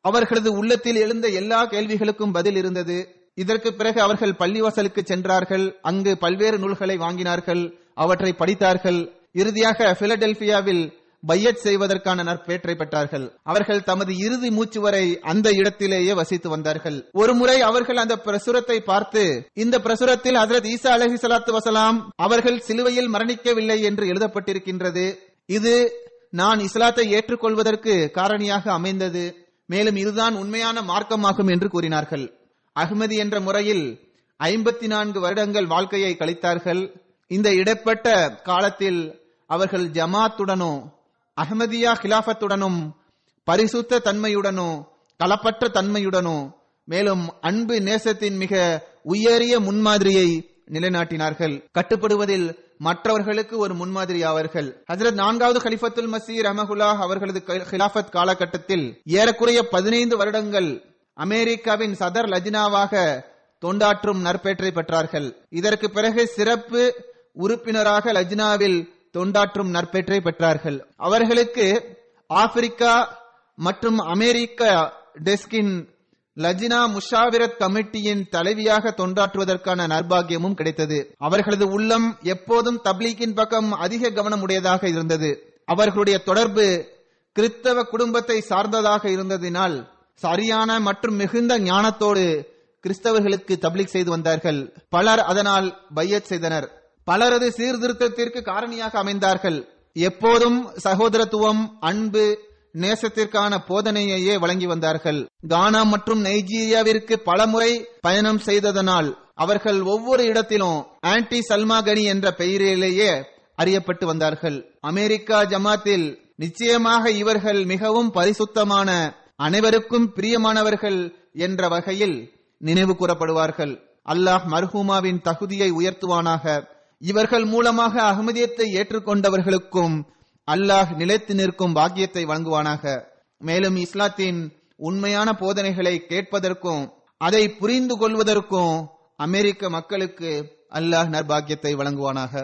அவர்களது உள்ளத்தில் எழுந்த எல்லா கேள்விகளுக்கும் பதில் இருந்தது இதற்கு பிறகு அவர்கள் பள்ளிவாசலுக்கு சென்றார்கள் அங்கு பல்வேறு நூல்களை வாங்கினார்கள் அவற்றை படித்தார்கள் இறுதியாக பிலடெல்பியாவில் பையட் செய்வதற்கான நற்பேற்றை பெற்றார்கள் அவர்கள் தமது இறுதி மூச்சு வரை அந்த இடத்திலேயே வசித்து வந்தார்கள் ஒருமுறை அவர்கள் அந்த பிரசுரத்தை பார்த்து இந்த பிரசுரத்தில் ஹசரத் ஈசா அலஹி சலாத்து வசலாம் அவர்கள் சிலுவையில் மரணிக்கவில்லை என்று எழுதப்பட்டிருக்கின்றது இது நான் இஸ்லாத்தை ஏற்றுக்கொள்வதற்கு காரணியாக அமைந்தது மேலும் இதுதான் உண்மையான மார்க்கமாகும் என்று கூறினார்கள் அஹ்மதி என்ற முறையில் ஐம்பத்தி நான்கு வருடங்கள் வாழ்க்கையை கழித்தார்கள் இந்த இடைப்பட்ட காலத்தில் அவர்கள் ஜமாத்துடனும் அஹ்மதியா கிலாஃபத்துடனும் பரிசுத்த தன்மையுடனும் களப்பற்ற தன்மையுடனும் மேலும் அன்பு நேசத்தின் மிக உயரிய முன்மாதிரியை நிலைநாட்டினார்கள் கட்டுப்படுவதில் மற்றவர்களுக்கு ஒரு முன்மாதிரி ஆவார்கள் ஹசரத் நான்காவது கலிஃபத்துல் மசீர் அஹமகுல்லாஹ் அவர்களது கிலாஃபத் காலகட்டத்தில் ஏறக்குறைய பதினைந்து வருடங்கள் அமெரிக்காவின் சதர் லஜினாவாக தொண்டாற்றும் நற்பேற்றை பெற்றார்கள் இதற்கு பிறகு சிறப்பு உறுப்பினராக லஜ்னாவில் தொண்டாற்றும் நற்பேற்றை பெற்றார்கள் அவர்களுக்கு ஆப்பிரிக்கா மற்றும் அமெரிக்க டெஸ்கின் லஜினா முஷாவிரத் கமிட்டியின் தலைவியாக தொண்டாற்றுவதற்கான நர்பாகியமும் கிடைத்தது அவர்களது உள்ளம் எப்போதும் தப்லீக்கின் பக்கம் அதிக கவனம் உடையதாக இருந்தது அவர்களுடைய தொடர்பு கிறிஸ்தவ குடும்பத்தை சார்ந்ததாக இருந்ததினால் சரியான மற்றும் மிகுந்த ஞானத்தோடு கிறிஸ்தவர்களுக்கு தப்லீக் செய்து வந்தார்கள் பலர் அதனால் பையத் செய்தனர் பலரது சீர்திருத்தத்திற்கு காரணியாக அமைந்தார்கள் எப்போதும் சகோதரத்துவம் அன்பு நேசத்திற்கான போதனையையே வழங்கி வந்தார்கள் கானா மற்றும் நைஜீரியாவிற்கு பலமுறை பயணம் செய்ததனால் அவர்கள் ஒவ்வொரு இடத்திலும் ஆன்டி சல்மா கனி என்ற பெயரிலேயே அறியப்பட்டு வந்தார்கள் அமெரிக்கா ஜமாத்தில் நிச்சயமாக இவர்கள் மிகவும் பரிசுத்தமான அனைவருக்கும் பிரியமானவர்கள் என்ற வகையில் நினைவு கூறப்படுவார்கள் அல்லாஹ் மர்ஹூமாவின் தகுதியை உயர்த்துவானாக இவர்கள் மூலமாக அகமதியத்தை ஏற்றுக்கொண்டவர்களுக்கும் அல்லாஹ் நிலைத்து நிற்கும் பாக்கியத்தை வழங்குவானாக மேலும் இஸ்லாத்தின் உண்மையான போதனைகளை கேட்பதற்கும் அதை புரிந்து கொள்வதற்கும் அமெரிக்க மக்களுக்கு அல்லாஹ் நற்பாக்கியத்தை வழங்குவானாக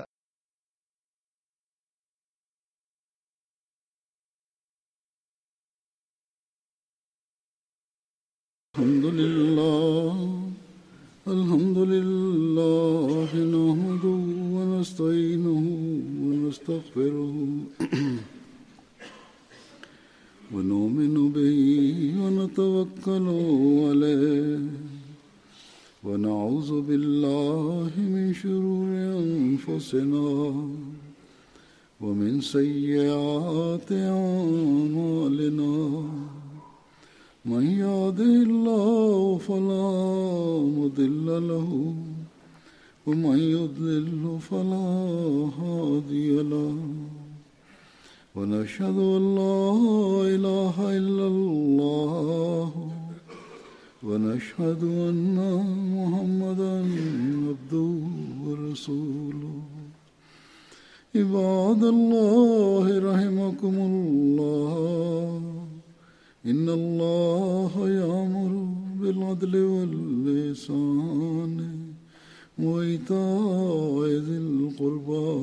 الحمد لله الحمد لله نحمده ونستعينه ونستغفره ونؤمن به ونتوكل عليه ونعوذ بالله من شرور أنفسنا ومن سيئات أعمالنا من يهده الله فلا مضل له ومن يضلل فلا هادي له ونشهد ان لا اله الا الله ونشهد ان محمدا عبده ورسوله عباد الله رحمكم الله إن الله يأمر بالعدل واللسان وإيتاء ذي القربى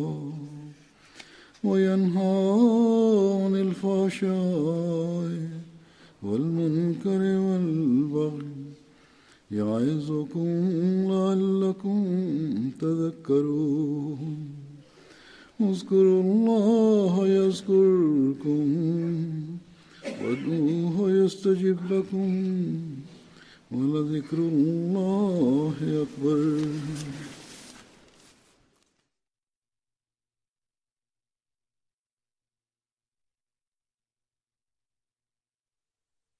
وينهى عن الفحشاء والمنكر والبغي يعظكم لعلكم تذكرون اذكروا الله يذكركم وادعوه يستجب لكم ولذكر الله أكبر